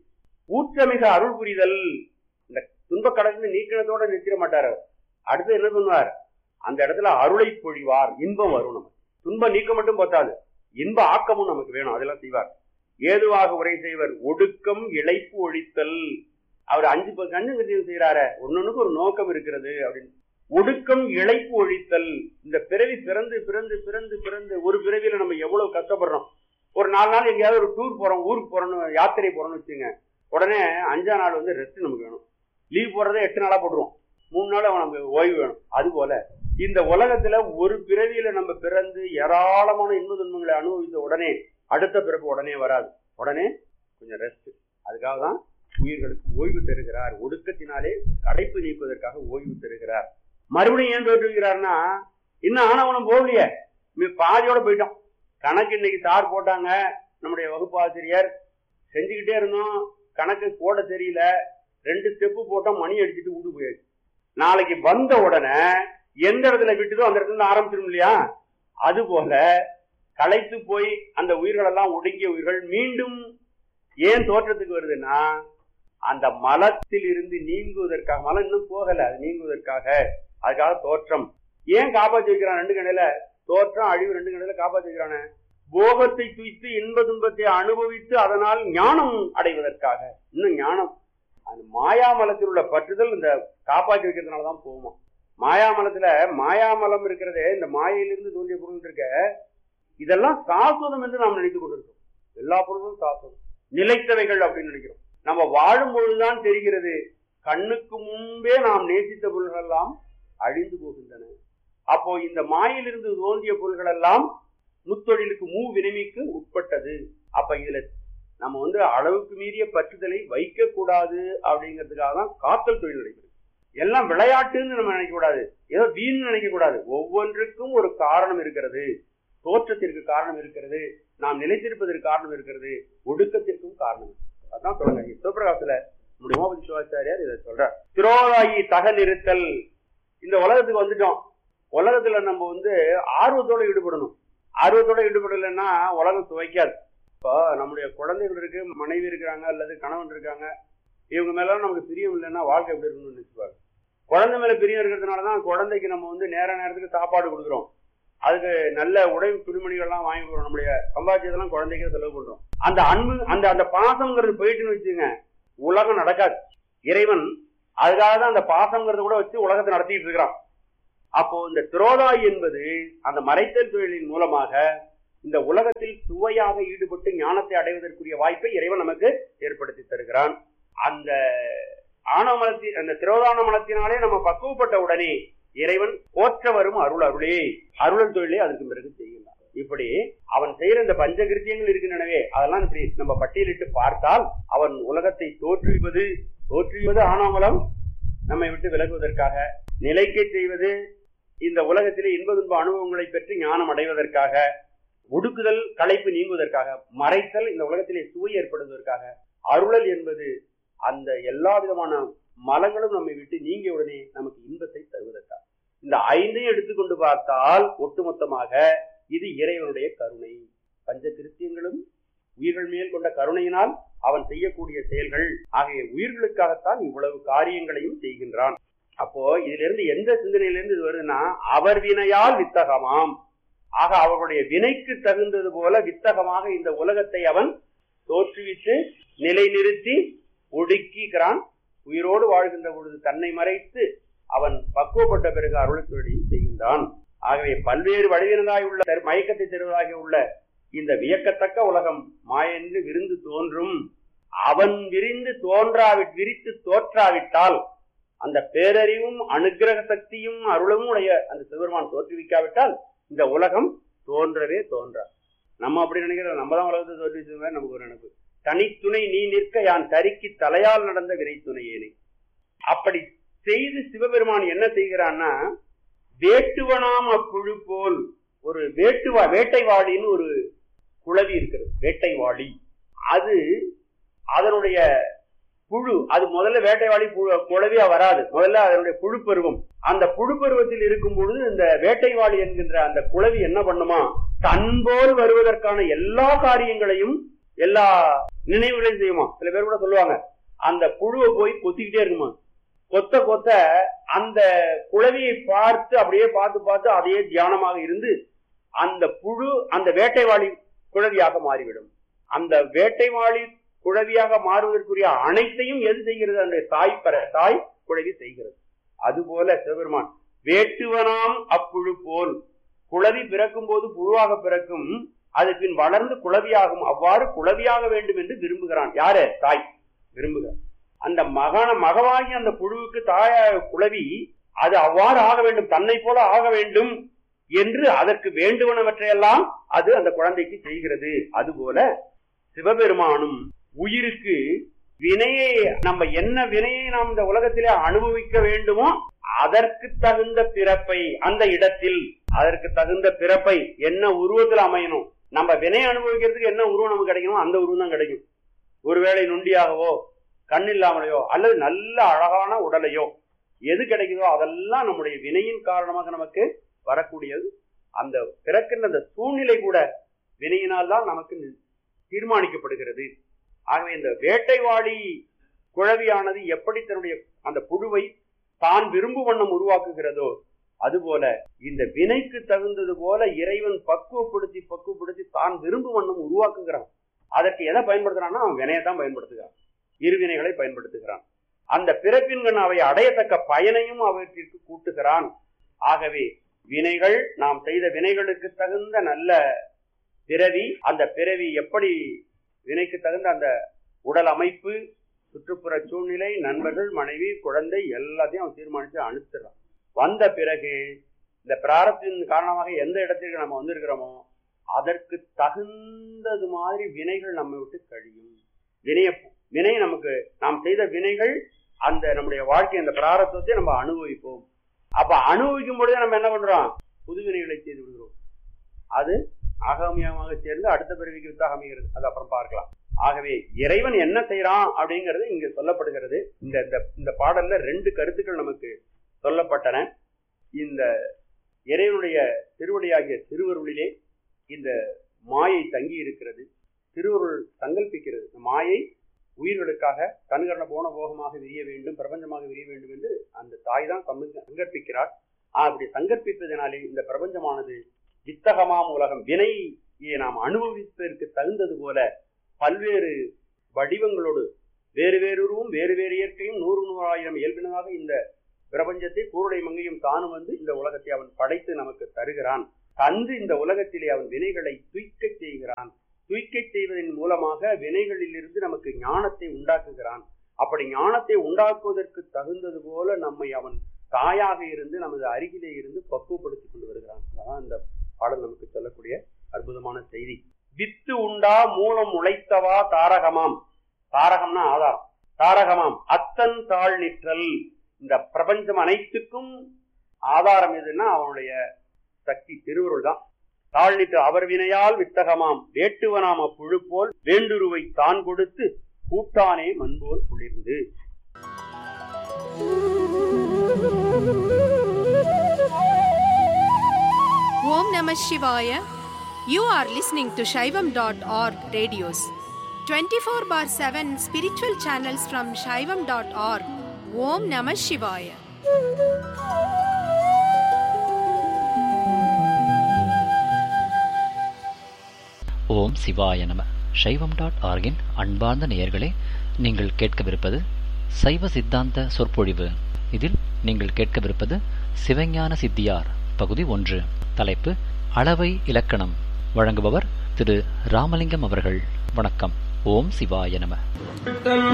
ஊற்றமிக அருள் புரிதல் இந்த துன்பக் கடலில் நீக்கினத்தோட நிறுத்திட மாட்டார் அவர். அடுத்து என்ன பண்ணுவார் அந்த இடத்துல அருளை பொழிவார் இன்பம் வரும் நமக்கு துன்ப நீக்கம் மட்டும் பத்தாது இன்ப ஆக்கமும் நமக்கு வேணும் அதெல்லாம் செய்வார் ஏதுவாக உரை செய்வர் ஒடுக்கம் இழைப்பு ஒழித்தல் அவர் அஞ்சு ப- அஞ்சு கத்தியம் செய்யறாரு ஒன்னொன்னுக்கு ஒரு நோக்கம் இருக்கிறது அப்படின்னு ஒடுக்கம் இழைப்பு ஒழித்தல் இந்த பிறவி பிறந்து பிறந்து பிறந்து பிறந்து ஒரு பிறவியில நம்ம எவ்வளவு கஷ்டப்படுறோம் ஒரு நாலு நாள் எங்கேயாவது ஒரு டூர் போறோம் ஊருக்கு போறோம்னு யாத்திரை போறோம்னு வச்சுங்க உடனே அஞ்சா நாள் வந்து ரெஸ்ட் நமக்கு வேணும் லீவ் போடுறதே எட்டு நாளா போட்டுருவோம் மூணு நாள் நமக்கு ஓய்வு வேணும் அது போல இந்த உலகத்துல ஒரு பிறவியில நம்ம பிறந்து ஏராளமான இன்ப துன்பங்களை அனுபவித்த உடனே அடுத்த பிறப்பு உடனே வராது உடனே கொஞ்சம் ரெஸ்ட் அதுக்காக தான் உயிர்களுக்கு ஓய்வு தருகிறார் ஒடுக்கத்தினாலே கடைப்பு நீக்குவதற்காக ஓய்வு தருகிறார் மறுபடியும் ஏன் தோற்றுகிறார்னா இன்னும் ஆனவனம் போகலையே மி- பாதியோட போயிட்டோம் கணக்கு இன்னைக்கு சார் போட்டாங்க நம்முடைய வகுப்பாசிரியர் செஞ்சுக்கிட்டே இருந்தோம் கணக்கு போட தெரியல ரெண்டு ஸ்டெப்பு போட்டோம் மணி அடிச்சுட்டு வீட்டு போயாச்சு நாளைக்கு வந்த உடனே எந்த இடத்துல விட்டுதோ அந்த இடத்துல இருந்து ஆரம்பிச்சிடும் இல்லையா அது போல களைத்து போய் அந்த உயிர்கள் எல்லாம் ஒடுங்கிய உயிர்கள் மீண்டும் ஏன் தோற்றத்துக்கு வருதுன்னா அந்த மலத்தில் இருந்து நீங்குவதற்காக மலம் இன்னும் போகல அது நீங்குவதற்காக அதுக்காக தோற்றம் ஏன் காப்பாற்றி வைக்கிறான் ரெண்டு கடையில தோற்றம் அழிவு ரெண்டு கடையில காப்பாற்றி வைக்கிறானே போகத்தை துய்த்து இன்ப துன்பத்தை அனுபவித்து அதனால் ஞானம் அடைவதற்காக இன்னும் ஞானம் அந்த மாயாமலத்தில் உள்ள பற்றுதல் இந்த காப்பாற்றி வைக்கிறதுனால தான் போகுமா மாயாமலத்துல மாயாமலம் இருக்கிறதே இந்த மாயையிலிருந்து தோன்றிய பொருள் இருக்க இதெல்லாம் சாஸ்வதம் என்று நாம் நினைத்துக் கொண்டிருக்கோம் எல்லா பொருளும் சாஸ்வதம் நிலைத்தவைகள் அப்படின்னு நினைக்கிறோம் நம்ம வாழும் பொழுதுதான் தெரிகிறது கண்ணுக்கு முன்பே நாம் நேசித்த பொருள்கள் எல்லாம் அழிந்து போகின்றன அப்போ இந்த மாயிலிருந்து தோன்றிய பொருள்கள் எல்லாம் முத்தொழிலுக்கு மூ வினைமைக்கு உட்பட்டது அப்ப இதுல நம்ம வந்து அளவுக்கு மீறிய பற்றுதலை வைக்க கூடாது அப்படிங்கிறதுக்காக தான் காத்தல் தொழில் நடைபெறுது எல்லாம் விளையாட்டுன்னு நம்ம நினைக்க கூடாது ஏதோ வீண் நினைக்க கூடாது ஒவ்வொன்றுக்கும் ஒரு காரணம் இருக்கிறது தோற்றத்திற்கு காரணம் இருக்கிறது நாம் நிலைத்திருப்பதற்கு காரணம் இருக்கிறது ஒடுக்கத்திற்கும் காரணம் இருக்கு. அதான் சொல்லுங்க சிவபிரகாசத்துல நம்முடைய உமாபதி சிவாச்சாரியார் இதை சொல்றார் திரோதாயி தக நிறுத்தல் இந்த உலகத்துக்கு வந்துட்டோம் உலகத்துல நம்ம வந்து ஆர்வத்தோட ஈடுபடணும் ஆர்வத்தோட ஈடுபடலைன்னா உலகம் துவைக்காது இப்போ நம்முடைய குழந்தைகள் இருக்கு மனைவி இருக்கிறாங்க அல்லது கணவன் இருக்காங்க இவங்க மேல நமக்கு பிரியம் இல்லைன்னா வாழ்க்கை எப்படி இருக்கணும்னு நினைச்சுப்பாரு குழந்தை மேல பிரியம் இருக்கிறதுனால தான் குழந்தைக்கு நம்ம வந்து நேர நேரத்துக்கு சாப்பாடு கொடுக்குறோம் அதுக்கு நல்ல உடை துணிமணிகள்லாம் வாங்கி கொடுக்குறோம் நம்முடைய சம்பாத்தியதெல்லாம் குழந்தைக்கு செலவு பண்றோம் அந்த அன்பு அந்த அந்த பாசம்ங்கிறது போயிட்டுன்னு வச்சுங்க உலகம் நடக்காது இறைவன் அதுக்காக தான் அந்த பாசம்ங்கிறத கூட வச்சு உலகத்தை நடத்திட்டு இருக்கிறான் அப்போ இந்த துரோதாய் என்பது அந்த மறைத்தல் தொழிலின் மூலமாக இந்த உலகத்தில் சுவையாக ஈடுபட்டு ஞானத்தை அடைவதற்குரிய வாய்ப்பை இறைவன் நமக்கு ஏற்படுத்தி தருகிறான் அந்த ஆணவமலத்தின் அந்த திரோதான மலத்தினாலே நம்ம பக்குவப்பட்ட உடனே இறைவன் போற்ற வரும் அருள் அருளே அருளல் தொழிலே அதற்கு பிறகு செய்கின்றான் இப்படி அவன் செய்யற இந்த பஞ்சகிருத்தியங்கள் இருக்கின்றனவே அதெல்லாம் இப்படி நம்ம பட்டியலிட்டு பார்த்தால் அவன் உலகத்தை தோற்றுவிப்பது தோற்றுவிப்பது ஆணவமலம் நம்மை விட்டு விலகுவதற்காக நிலைக்க செய்வது இந்த உலகத்திலே இன்ப துன்ப அனுபவங்களை பெற்று ஞானம் அடைவதற்காக ஒடுக்குதல் களைப்பு நீங்குவதற்காக மறைத்தல் இந்த உலகத்திலே சுவை ஏற்படுவதற்காக அருளல் என்பது அந்த எல்லா விதமான மலங்களும் நம்மை விட்டு நீங்கிய உடனே நமக்கு இன்பத்தை தருவதற்காக இந்த ஐந்தையும் எடுத்துக்கொண்டு பார்த்தால் ஒட்டுமொத்தமாக இது இறைவனுடைய கருணை பஞ்ச கிருத்தியங்களும் உயிர்கள் மேல் கொண்ட கருணையினால் அவன் செய்யக்கூடிய செயல்கள் ஆகிய உயிர்களுக்காகத்தான் இவ்வளவு காரியங்களையும் செய்கின்றான் அப்போ இதிலிருந்து எந்த சிந்தனையிலிருந்து இது வருதுன்னா அவர் வினையால் வித்தகமாம் ஆக அவர்களுடைய வினைக்கு தகுந்தது போல வித்தகமாக இந்த உலகத்தை அவன் தோற்றுவித்து நிலைநிறுத்தி ஒடுக்கிறான் உயிரோடு வாழ்கின்ற பொழுது தன்னை மறைத்து அவன் பக்குவப்பட்ட பிறகு அருள் தொழிலையும் செய்கின்றான் ஆகவே பல்வேறு வடிவினதாய் உள்ள தரு- மயக்கத்தை தருவதாக உள்ள இந்த வியக்கத்தக்க உலகம் மாயென்று விருந்து தோன்றும் அவன் விரிந்து தோன்றாவி விரித்து தோற்றாவிட்டால் அந்த பேரறிவும் அனுக்கிரக சக்தியும் அருளும் உடைய அந்த சிவருமான் தோற்றுவிக்காவிட்டால் இந்த உலகம் தோன்றவே தோன்றா நம்ம அப்படி நினைக்கிறோம் நம்ம தான் உலகத்தை தோற்றுவிச்சது மாதிரி நமக்கு ஒரு நினைப்பு தனித்துணை நீ நிற்க யான் தரிக்கு தலையால் நடந்த வினைத்துணையேனே அப்படி செய்து சிவபெருமான் என்ன செய்கிறான்னா வேட்டுவனாம் அப்புழு போல் ஒரு வேட்டுவா வேட்டைவாளின்னு ஒரு குளவி இருக்கிறது வேட்டைவாளி அது அதனுடைய புழு அது முதல்ல வேட்டைவாளி புழு- குளவியா வராது முதல்ல அதனுடைய புழு பருவம் அந்த புழு பருவத்தில் இருக்கும் பொழுது இந்த வேட்டைவாளி என்கின்ற அந்த குளவி என்ன பண்ணுமா தன்போல் வருவதற்கான எல்லா காரியங்களையும் எல்லா நினைவுகளையும் செய்யுமா சில பேர் கூட சொல்லுவாங்க அந்த புழுவை போய் கொத்திக்கிட்டே இருக்குமா கொத்த கொத்த அந்த குளவியை பார்த்து அப்படியே பார்த்து பார்த்து அதையே தியானமாக இருந்து அந்த புழு அந்த வேட்டைவாளி குழவியாக மாறிவிடும் அந்த வேட்டைவாளி குழவியாக மாறுவதற்குரிய அனைத்தையும் எது செய்கிறது அந்த தாய் பெற தாய் குழவி செய்கிறது அதுபோல சிவபெருமான் வேட்டுவனாம் அப்புழு போல் குழவி பிறக்கும் போது புழுவாக பிறக்கும் அது பின் வளர்ந்து குழவியாகும் அவ்வாறு குழவியாக வேண்டும் என்று விரும்புகிறான் யாரு தாய் விரும்புகிறார் அந்த மகான மகவாகி அந்த புழுவுக்கு தாய குழவி அது அவ்வாறு ஆக வேண்டும் தன்னை போல ஆக வேண்டும் என்று அதற்கு வேண்டுவனவற்றையெல்லாம் அது அந்த குழந்தைக்கு செய்கிறது அதுபோல சிவபெருமானும் உயிருக்கு வினையை நம்ம என்ன வினையை நாம் இந்த உலகத்திலே அனுபவிக்க வேண்டுமோ அதற்கு தகுந்த பிறப்பை அந்த இடத்தில் அதற்கு தகுந்த பிறப்பை என்ன உருவத்தில் அமையணும் நம்ம வினை அனுபவிக்கிறதுக்கு என்ன உருவம் நமக்கு கிடைக்கணும் அந்த உருவம் தான் கிடைக்கும் ஒருவேளை நொண்டியாகவோ கண் இல்லாமலையோ அல்லது நல்ல அழகான உடலையோ எது கிடைக்குதோ அதெல்லாம் நம்முடைய வினையின் காரணமாக நமக்கு வரக்கூடியது அந்த பிறக்கின்ற அந்த சூழ்நிலை கூட வினையினால் தான் நமக்கு தீர்மானிக்கப்படுகிறது ஆகவே இந்த வேட்டைவாளி குழவியானது எப்படி தன்னுடைய அந்த புழுவை தான் விரும்பும் வண்ணம் உருவாக்குகிறதோ அதுபோல இந்த வினைக்கு தகுந்தது போல இறைவன் பக்குவப்படுத்தி பக்குவப்படுத்தி தான் விரும்பும் வண்ணம் உருவாக்குகிறான் அதற்கு எதை பயன்படுத்துறான்னா அவன் வினையை தான் பயன்படுத்துகிறான் இருவினைகளை பயன்படுத்துகிறான் அந்த பிறப்பின்கண் அவை அடையத்தக்க பயனையும் அவற்றிற்கு கூட்டுகிறான் ஆகவே வினைகள் நாம் செய்த வினைகளுக்கு தகுந்த நல்ல பிறவி அந்த பிறவி எப்படி வினைக்கு தகுந்த அந்த உடல் அமைப்பு சுற்றுப்புற சூழ்நிலை நண்பர்கள் மனைவி குழந்தை எல்லாத்தையும் அவன் தீர்மானித்து அனுப்பிச்சிடறான் வந்த பிறகு இந்த பிராரத்தின் காரணமாக எந்த இடத்திற்கு நம்ம வந்திருக்கிறோமோ அதற்கு தகுந்தது மாதிரி வினைகள் நம்ம விட்டு கழியும் வினைய வினை நமக்கு நாம் செய்த வினைகள் அந்த நம்முடைய வாழ்க்கை அந்த பிராரத்தத்தை நம்ம அனுபவிப்போம் அப்ப அனுபவிக்கும் பொழுதே நம்ம என்ன பண்றோம் புது வினைகளை செய்து விடுகிறோம் அது ஆகாமியமாக சேர்ந்து அடுத்த பிறவிக்கு வித்தாக அமைகிறது அது அப்புறம் பார்க்கலாம் ஆகவே இறைவன் என்ன செய்யறான் அப்படிங்கிறது இங்க சொல்லப்படுகிறது இந்த இந்த- இந்த பாடல்ல ரெண்டு கருத்துக்கள் நமக்கு சொல்லப்பட்டன இந்த இறைவனுடைய திருவடியாகிய திருவருளிலே இந்த மாயை தங்கி இருக்கிறது திருவருள் சங்கல்பிக்கிறது இந்த மாயை உயிர்களுக்காக தன்கரண போன போகமாக விரிய வேண்டும் பிரபஞ்சமாக விரிய வேண்டும் என்று அந்த தாய் தான் சங்க- சங்கற்பிக்கிறார் ஆஹ் அப்படி சங்கற்பிப்பதனாலே இந்த பிரபஞ்சமானது வித்தகமாம் உலகம் வினையை நாம் அனுபவிப்பதற்கு தகுந்தது போல பல்வேறு வடிவங்களோடு வேறு வேறு உருவும் வேறு வேறு இயற்கையும் நூறு நூறாயிரம் இயல்பினதாக இந்த பிரபஞ்சத்தை கூருடை மங்கையும் தானும் வந்து இந்த உலகத்தை அவன் படைத்து நமக்கு தருகிறான் தந்து இந்த உலகத்திலே அவன் வினைகளை துய்க்கச் செய்கிறான் துய்க்கச் செய்வதன் மூலமாக வினைகளிலிருந்து நமக்கு ஞானத்தை உண்டாக்குகிறான் அப்படி ஞானத்தை உண்டாக்குவதற்கு தகுந்தது போல நம்மை அவன் தாயாக இருந்து நமது அருகிலே இருந்து பக்குவப்படுத்திக் கொண்டு வருகிறான் அதான் இந்த பாடல் நமக்கு சொல்லக்கூடிய அற்புதமான செய்தி வித்து உண்டா மூலம் உழைத்தவா தாரகமாம் தாரகம்னா ஆதாரம் தாரகமாம் அத்தன் தாழ் நிற்றல் இந்த பிரபஞ்சம் அனைத்துக்கும் ஆதாரம் எதுன்னா அவனுடைய சக்தி திருவருள் தான் தாழ்நிட்டு அவர் வினையால் வித்தகமாம் வேட்டுவனாம் அப்புழு போல் வேண்டுருவை தான் கொடுத்து கூட்டானே மண்போல் குளிர்ந்து Om Namah Shivaya. You are listening to Shaivam.org radios. 24 bar 7 spiritual channels from Shaivam.org. Om Namah Shivaya. ஓம் சிவாய நம சைவம் டாட் ஆர்கின் அன்பார்ந்த நேயர்களே நீங்கள் கேட்கவிருப்பது சைவ சித்தாந்த சொற்பொழிவு இதில் நீங்கள் கேட்கவிருப்பது சிவஞான சித்தியார் பகுதி ஒன்று தலைப்பு அளவை இலக்கணம் வழங்குபவர் திரு ராமலிங்கம் அவர்கள் வணக்கம் ஓம் சிவாய நம தன்